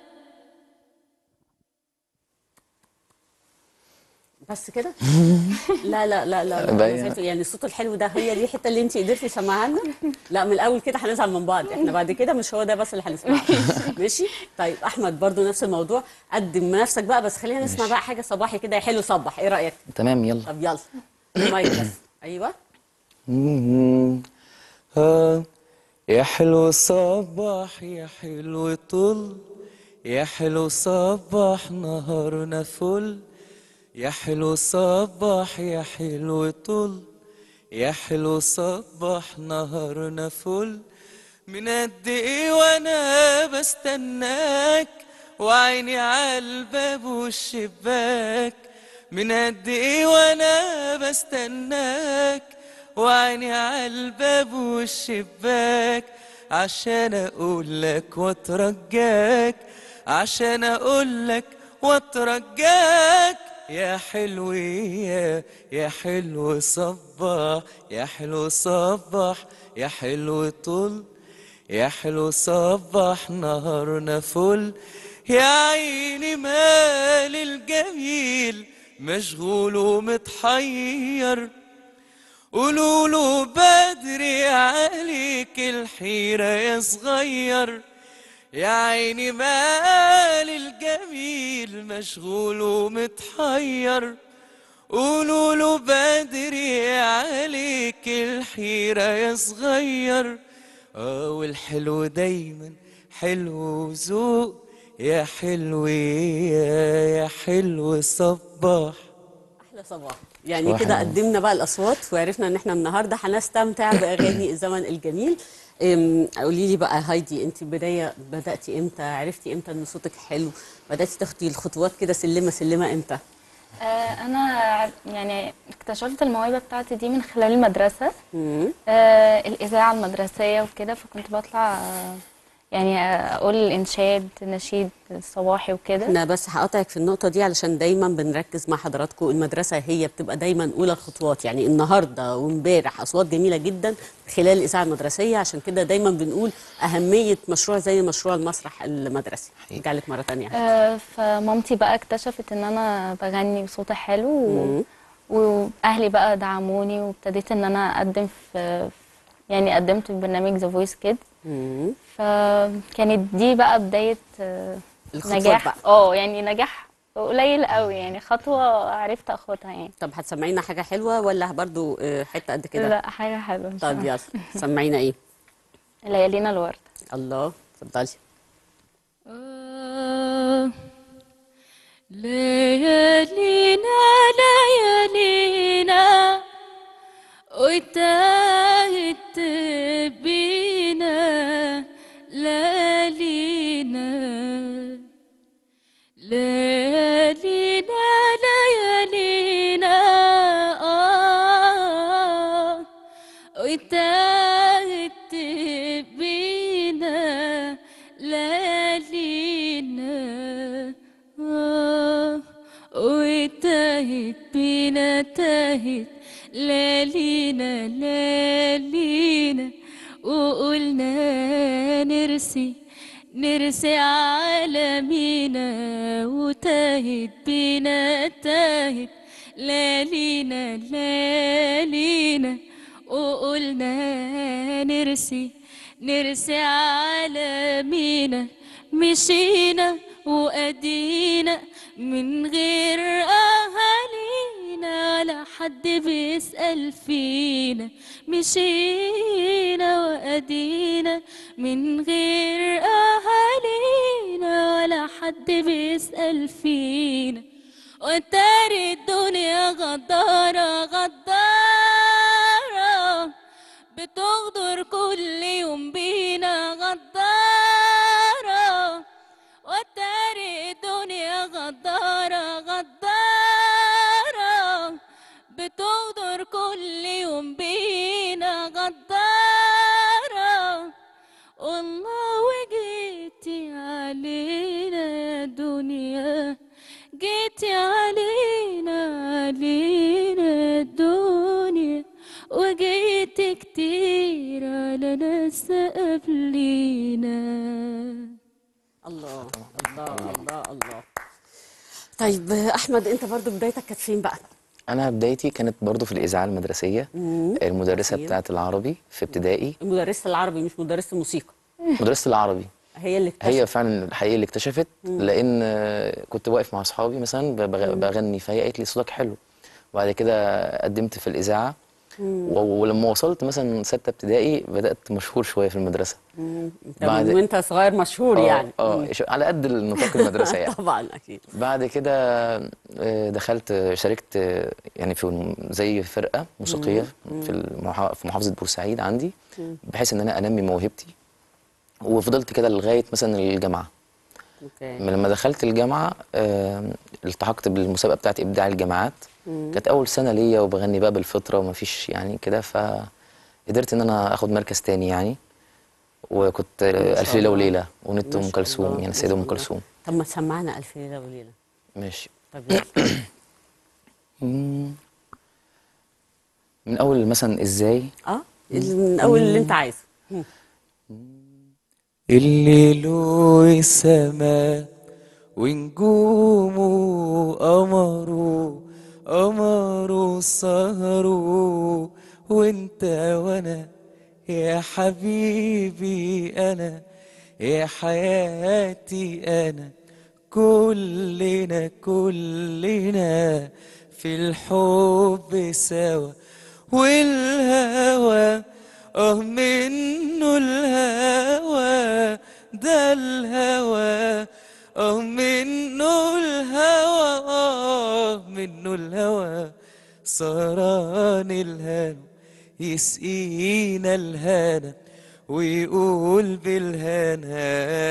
بس كده لا لا لا لا, لا. باين. أنا شايفة يعني الصوت الحلو ده هي دي الحته اللي انت قدرتي تسمعها لنا لا من الاول كده هنزعل من بعض احنا بعد كده مش هو ده بس اللي هنسمعه ماشي طيب احمد برضو نفس الموضوع قدم نفسك بقى بس خلينا نسمع بقى حاجه صباحي كده يا حلو صبح ايه رايك تمام يلا طب يلا المايك بس ايوه مم. آه. يا حلو صباح يا حلو طل يا حلو صبح نهارنا فل يا حلو صبح يا حلو طل يا حلو صبح نهارنا فل من قد ايه وانا بستناك وعيني عالباب والشباك من قد ايه وانا بستناك وعيني عالباب والشباك عشان اقولك واترجاك عشان اقولك واترجاك يا حلو يا يا حلو صباح يا حلو صباح يا حلو طل يا حلو صبح نهارنا فل يا عيني مال الجميل مشغول ومتحير قولوله بدري عليك الحيرة يا صغير يا عيني مال الجميل مشغول ومتحير قولوله بدري عليك الحيرة يا صغير اه والحلو دايما حلو وذوق يا حلو يا يا حلو صباح احلى صباح يعني صباح كده النور. قدمنا بقى الاصوات وعرفنا ان احنا النهارده هنستمتع باغاني الزمن الجميل أم، قولي لي بقى هايدي انت بدايه بداتي امتى عرفتي امتى ان صوتك حلو بداتي تاخدي الخطوات كده سلمه سلمه امتى آه، أنا ع- يعني اكتشفت الموهبة بتاعتي دي من خلال المدرسة مم. آه، الإذاعة المدرسية وكده فكنت بطلع آه، يعني آه، أقول إنشاد نشيد صباحي وكده احنا بس هقطعك في النقطه دي علشان دايما بنركز مع حضراتكم المدرسه هي بتبقى دايما اولى الخطوات يعني النهارده وامبارح اصوات جميله جدا خلال الاذاعه المدرسيه عشان كده دايما بنقول اهميه مشروع زي مشروع المسرح المدرسي ارجع لك مره ثانيه آه، فمامتي بقى اكتشفت إن أنا بغني وصوتي حلو و... مم. وأهلي بقى دعموني وابتديت إن أنا أقدم في يعني قدمت في برنامج ذا فويس كيد مم. فكانت دي بقى بداية آه، الخطوات نجاح بقى. اه يعني نجاح قليل قوي يعني خطوة عرفت اخدها يعني طب هتسمعينا حاجه حلوه ولا برضو آه، حته قد كده لا حاجة حلوة إن شاء طب الله. يلا سمعينا ايه ليالينا الورد الله اتفضلي آه، ليالينا ليالينا وتاهت بينا ليالينا ليالينا ليالينا آه وتاهت بينا ليالينا آه وتاهت بينا تاهت ليالينا ليالينا وقلنا نرسي نرسي عالمينا وتاهت بينا تاهت ليالينا ليالينا وقلنا نرسي نرسي عالمينا مشينا وأدينا من غير أهالينا ولا حد بيسأل فينا مشينا وأدينا من غير أهالينا ولا حد بيسأل فينا وتاري الدنيا غدارة غدارة بتغدر كل يوم بينا غدارة وتاري الدنيا غدارة غدارة بتغدر كل يوم بينا غدارة والله وجيتي علينا يا دنيا جيتي علينا علينا يا دنيا وجيت كتير على ناس قبلينا الله الله الله الله طيب آه، احمد انت برضو بدايتك كانت فين بقى انا بدايتي كانت برضو في الاذاعه المدرسيه مم. المدرسه أيوة. بتاعه العربي في ابتدائي مدرسه العربي مش مدرسه الموسيقى مدرسه العربي هي اللي اكتشفت هي فعلا الحقيقه اللي اكتشفت مم. لان آه، كنت واقف مع اصحابي مثلا ب- بغ- مم. بغني فهي قالت لي صوتك حلو وبعد كده قدمت في الاذاعه و- ولما وصلت مثلا سته ابتدائي بدات مشهور شويه في المدرسه مم. انت بعد- من وانت صغير مشهور آه، يعني اه مم. ش- على قد نطاق المدرسه يعني طبعا اكيد بعد كده آه، دخلت آه، شاركت آه، يعني في الم- زي فرقه موسيقيه مم. في المحا- في محافظه بورسعيد عندي مم. بحيث ان انا انمي موهبتي وفضلت كده لغايه مثلا الجامعه اوكي لما دخلت الجامعه آه، التحقت بالمسابقه بتاعت ابداع الجامعات مم. كانت اول سنه ليا وبغني بقى بالفطره ومفيش يعني كده فقدرت ان انا اخد مركز تاني يعني وكنت ما آه، شاء الف ليله الله. وليله ونت ما ام شاء كلثوم الله، يعني ما السيده شاء ام الله. كلثوم طب ما تسمعنا الف ليله وليله ماشي طب يلا. مم. من اول مثلا ازاي اه من اول اللي انت عايزه مم. الليل والسماء ونجومه قمره قمره سهره وانت وانا يا حبيبي انا يا حياتي انا كلنا كلنا في الحب سوا والهوى اه منه الهوى ده الهوى اه منه الهوى اه منه الهوى سهران الهنا يسقينا الهنا ويقول بالهنا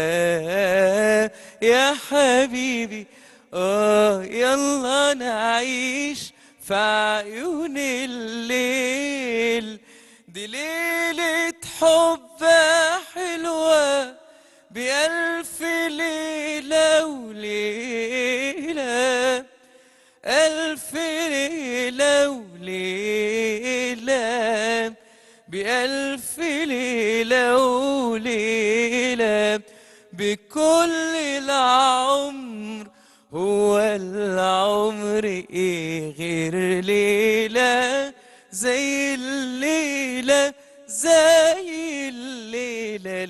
يا حبيبي اه يلا نعيش في عيون الليل دي ليلة حب حلوة بألف ليلة وليلة ألف ليلة وليلة بألف ليلة وليلة بكل العمر هو العمر ايه غير ليلة زي الليلة زي الليلة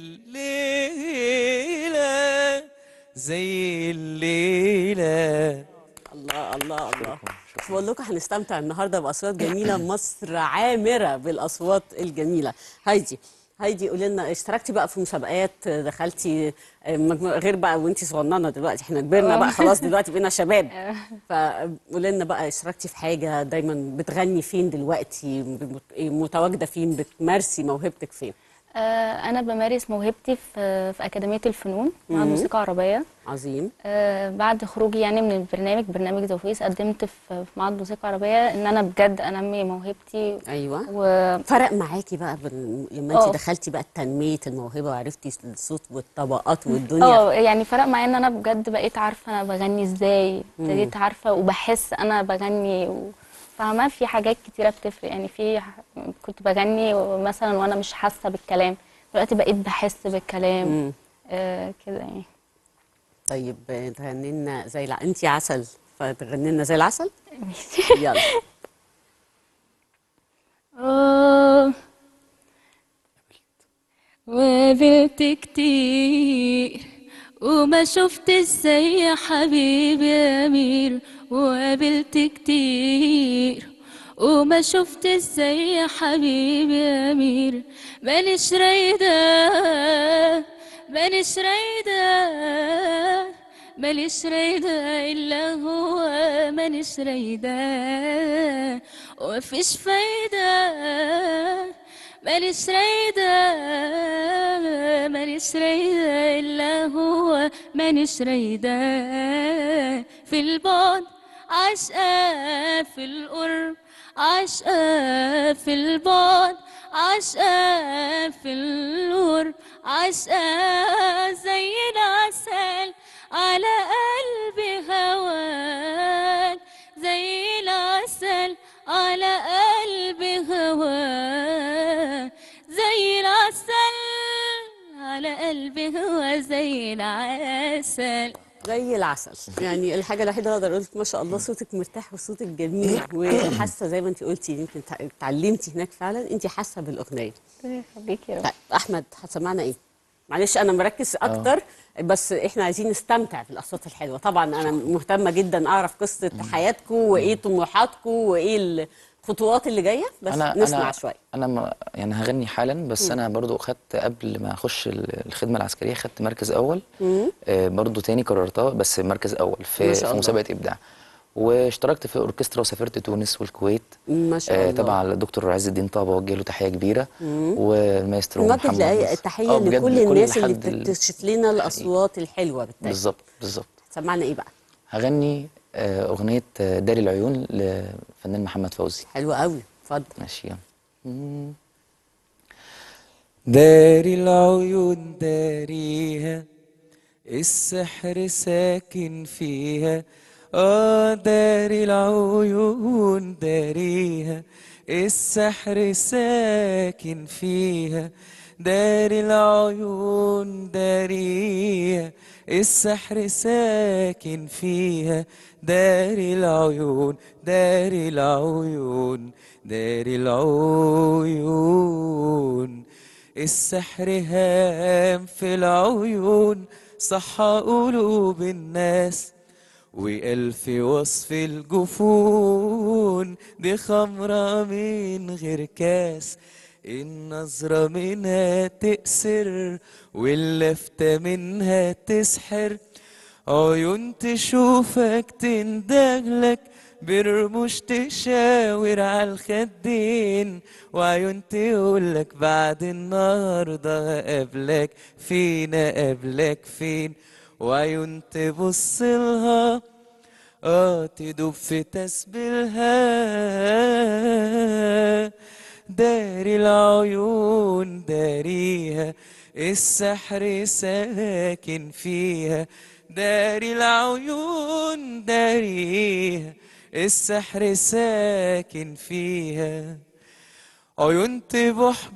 الليلة زي الليلة الله الله الله مش بقول لكم هنستمتع النهارده باصوات جميله مصر عامره بالاصوات الجميله هايدي هايدي قولي لنا اشتركتي بقى في مسابقات دخلتي مجموعة غير بقى وانتي صغننه دلوقتي احنا كبرنا بقى خلاص دلوقتي بقينا شباب فقولي لنا بقى اشتركتي في حاجه دايما بتغني فين دلوقتي متواجده فين بتمارسي موهبتك فين آه، أنا بمارس موهبتي في في أكاديمية الفنون مع مم. الموسيقى العربية عظيم آه، بعد خروجي يعني من البرنامج برنامج زوفيس قدمت في في معهد موسيقى عربية إن أنا بجد أنمي موهبتي ايوه و فرق معاكي بقى بال... لما آه. انت دخلتي بقى تنميه الموهبه وعرفتي الصوت والطبقات والدنيا اه يعني فرق معايا ان انا بجد بقيت عارفه انا بغني ازاي مم. ابتديت عارفه وبحس انا بغني و... فاهمه في حاجات كتيره بتفرق يعني في ح- كنت بغني مثلا وانا مش حاسه بالكلام دلوقتي بقيت بحس بالكلام مم. آه كده يعني طيب تغني لنا زي الع... انت عسل فتغني لنا زي العسل يلا آه وقابلت كتير وما شفت ازاي يا حبيبي يا أمير وقابلت كتير وما شفت ازاي يا حبيبي يا أمير مانيش رايدة مانيش رايدة ماليش رايدة إلا هو مانيش رايدة ومفيش فايدة ماليش رايدة ماليش رايدة إلا هو مانيش رايدة في البعد عشقة في القرب عشقة في البعد عشقة في القرب عشقة زي العسل على قلبي هواك زي العسل على قلبي هواك زي العسل على قلبي هو زي العسل زي العسل يعني الحاجه الوحيده اللي اقدر اقول لك ما شاء الله صوتك مرتاح وصوتك جميل وحاسه زي ما انت قلتي يمكن تع- اتعلمتي هناك فعلا انت حاسه بالاغنيه يخليك يا رب طيب احمد هتسمعنا ايه معلش انا مركز اكتر بس احنا عايزين نستمتع بالاصوات الحلوه طبعا انا مهتمه جدا اعرف قصه حياتكم وايه طموحاتكم وايه ال- خطوات اللي جايه بس انا نسمع انا شويه انا ما يعني هغني حالا بس مم. انا برضو خدت قبل ما اخش ال- الخدمه العسكريه خدت مركز اول مم. آه، برضو تاني قررتها بس مركز اول ما في شاء في الله. مسابقه ابداع واشتركت في اوركسترا وسافرت تونس والكويت ما شاء آه، الله تبع الدكتور عز الدين طه بوجه له تحيه كبيره مم. والمايسترو نوجه محمد لأي- نصر. التحيه آه، بجد لكل الناس اللي حد ال- بتكتشف لنا الاصوات الحلوه بالتالي بالظبط بالظبط سمعنا ايه بقى هغني آه، اغنيه آه، داري العيون لفنان محمد فوزي حلو قوي اتفضل ماشي يلا داري العيون داريها السحر ساكن فيها اه داري العيون داريها السحر ساكن فيها داري العيون داريها السحر ساكن فيها داري العيون داري العيون داري العيون السحر هام في العيون صح قلوب الناس وألف وصف الجفون دي خمرة من غير كاس النظرة منها تأسر واللفتة منها تسحر عيون تشوفك تندهلك برموش تشاور على الخدين وعيون تقولك بعد النهاردة قبلك فين قبلك فين وعيون تبص لها اه تدوب في تسبيلها داري العيون داريها السحر ساكن فيها داري العيون داريها السحر ساكن فيها عيون تبح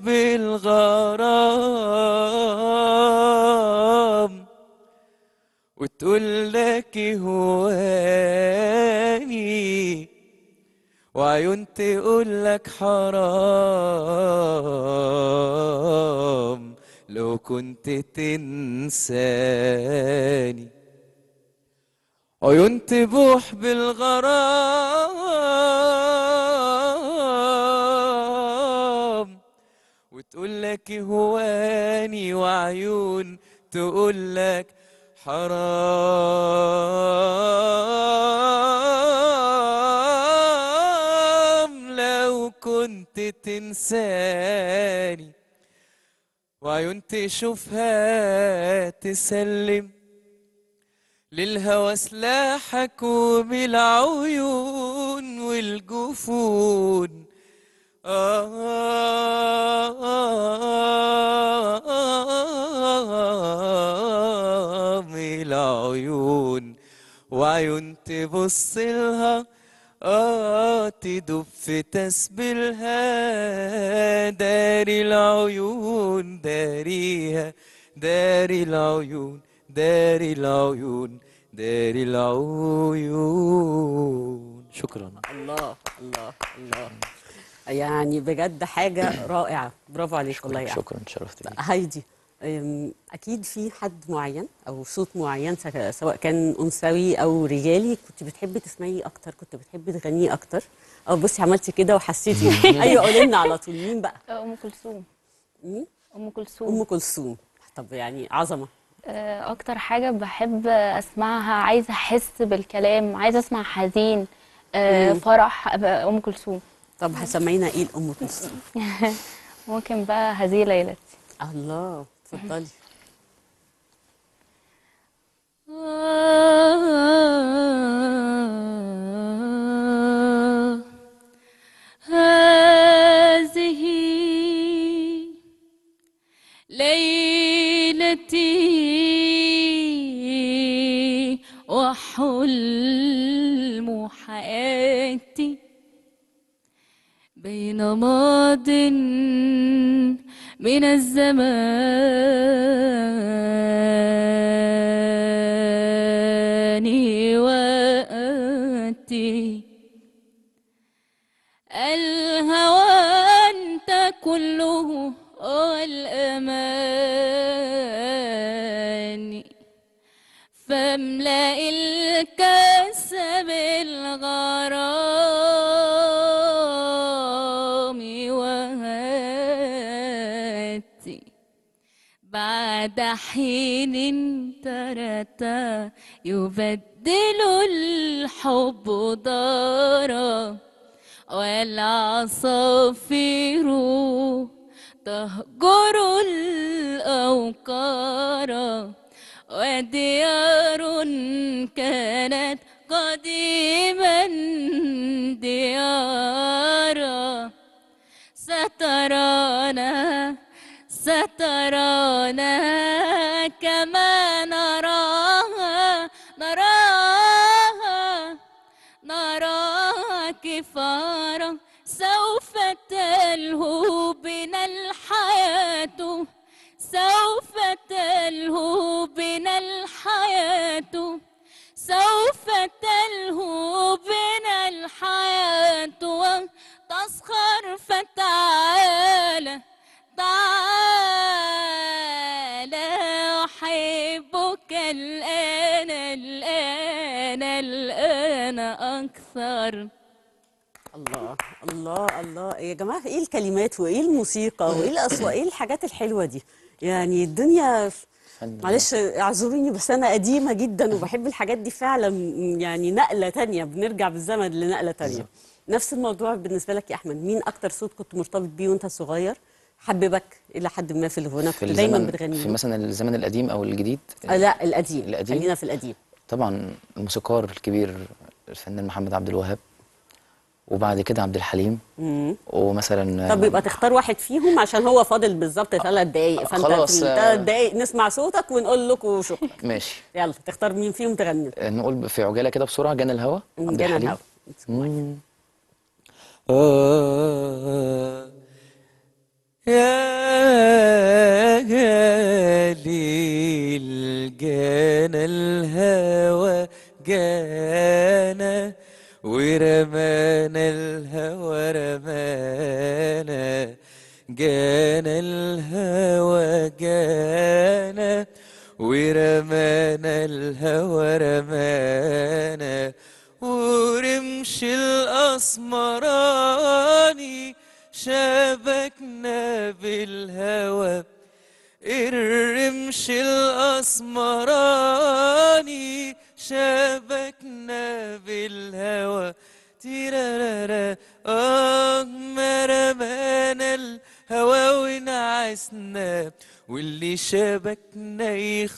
بالغرام وتقول لك هواني وعيون تقول لك حرام لو كنت تنساني عيون تبوح بالغرام وتقول لك هواني وعيون تقول لك حرام لو كنت تنساني وعيون تشوفها تسلم للهوى سلاحك وبالعيون والجفون آه من العيون وعيون تبص لها آه تدب في تسبيلها داري العيون داريها داري العيون داري العيون داري العيون شكرا الله الله الله يعني بجد حاجه رائعه برافو عليك والله يعني شكرا شرفت بيك هايدي أم، اكيد في حد معين او صوت معين سك- سواء كان انثوي او رجالي كنت بتحبي تسمعيه اكتر كنت بتحبي تغنيه اكتر او بصي عملتي كده وحسيتي ايوه قولي لنا على طول مين بقى ام كلثوم مين ام كلثوم ام كلثوم طب يعني عظمه آه، اكتر حاجه بحب اسمعها عايزه احس بالكلام عايزه اسمع حزين آه، مم. فرح أبقى ام كلثوم طب هسمعينا ايه لام كلثوم ممكن بقى هذه ليلتي الله اتفضلي هذه ليلتي وحلم حياتي بين ماض من الزمان وآتي الهوى أنت كله والأمان فاملأ الكاس وادي بعد حين ترتا يبدل الحب دارا والعصافير تهجر الأوقار وديار كانت قديما ديارا سترانا سترانا كما نراها نراها نراها كفارا سوف تلهو بنا الحياة سوف تلهو بنا الحياة سوف تلهو بنا الحياة وتسخر فتعالى تعالى أحبك الآن الآن الآن أكثر الله الله الله يا جماعه ايه الكلمات وايه الموسيقى وايه الاصوات ايه الحاجات الحلوه دي يعني الدنيا معلش اعذروني بس انا قديمه جدا وبحب الحاجات دي فعلا يعني نقله تانية بنرجع بالزمن لنقله تانية نفس الموضوع بالنسبه لك يا احمد مين اكتر صوت كنت مرتبط بيه وانت صغير حببك الى حد ما في الغنى في كنت دايما الزمن بتغني في مثلا الزمن القديم او الجديد آه لا القديم القديم؟ خلينا في القديم طبعا الموسيقار الكبير الفنان محمد عبد الوهاب وبعد كده عبد الحليم مم. ومثلا طب يبقى تختار واحد فيهم عشان هو فاضل بالظبط ثلاث دقايق فانت خلاص، في آه. ثلاث دقايق نسمع صوتك ونقول لكم شكرا ماشي يلا تختار مين فيهم تغني نقول في عجاله كده بسرعه جانا الهوى مم، عبد جانا الحليم. الهوى. مم. آه يا جليل جانا الهوى جانا ورمانا الهوى رمانا جانا الهوى جانا ورمانا الهوى رمانا ورمش الأسمراني شبكنا بالهوى الرمش الأسمراني شبكنا بالهوى تيرارارا آه ما رمانا الهوى ونعسنا واللي شبكنا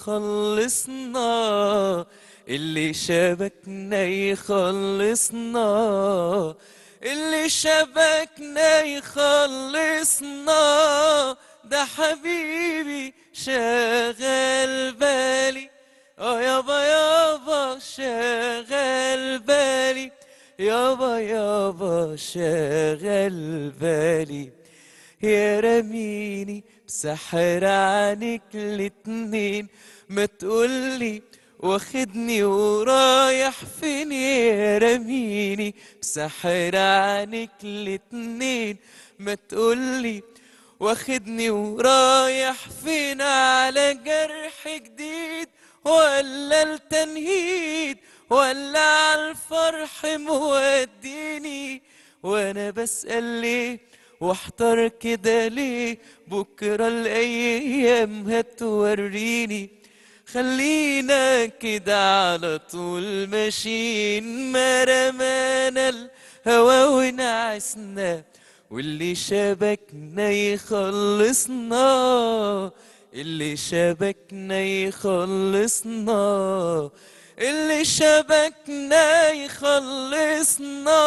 يخلصنا اللي شبكنا يخلصنا اللي شبكنا يخلصنا ده حبيبي شغال بالي اه يابا يابا شغال بالي يابا يابا شغال بالي يا رميني بسحر عنك الاتنين ما تقولي واخدني ورايح فين يا رميني بسحر عنك الاتنين ما تقولي واخدني ورايح فين على جرح جديد ولا التنهيد ولا عالفرح موديني وانا بسأل ليه واحتار كده ليه بكرة الأيام هتوريني خلينا كده على طول ماشيين ما رمانا الهوا ونعسنا واللي شبكنا يخلصنا اللي شبكنا يخلصنا اللي شبكنا يخلصنا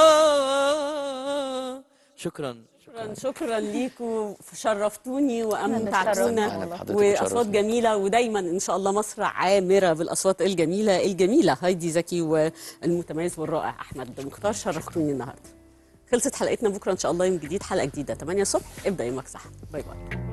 شكرا شكرا شكرا ليكم شرفتوني أنا وامتعتونا أنا بحضرتك واصوات اتشرفنا. جميله ودايما ان شاء الله مصر عامره بالاصوات الجميله الجميله هايدي زكي والمتميز والرائع احمد مختار شرفتوني النهارده خلصت حلقتنا بكره ان شاء الله يوم جديد حلقه جديده 8 الصبح ابدا يومك صح باي باي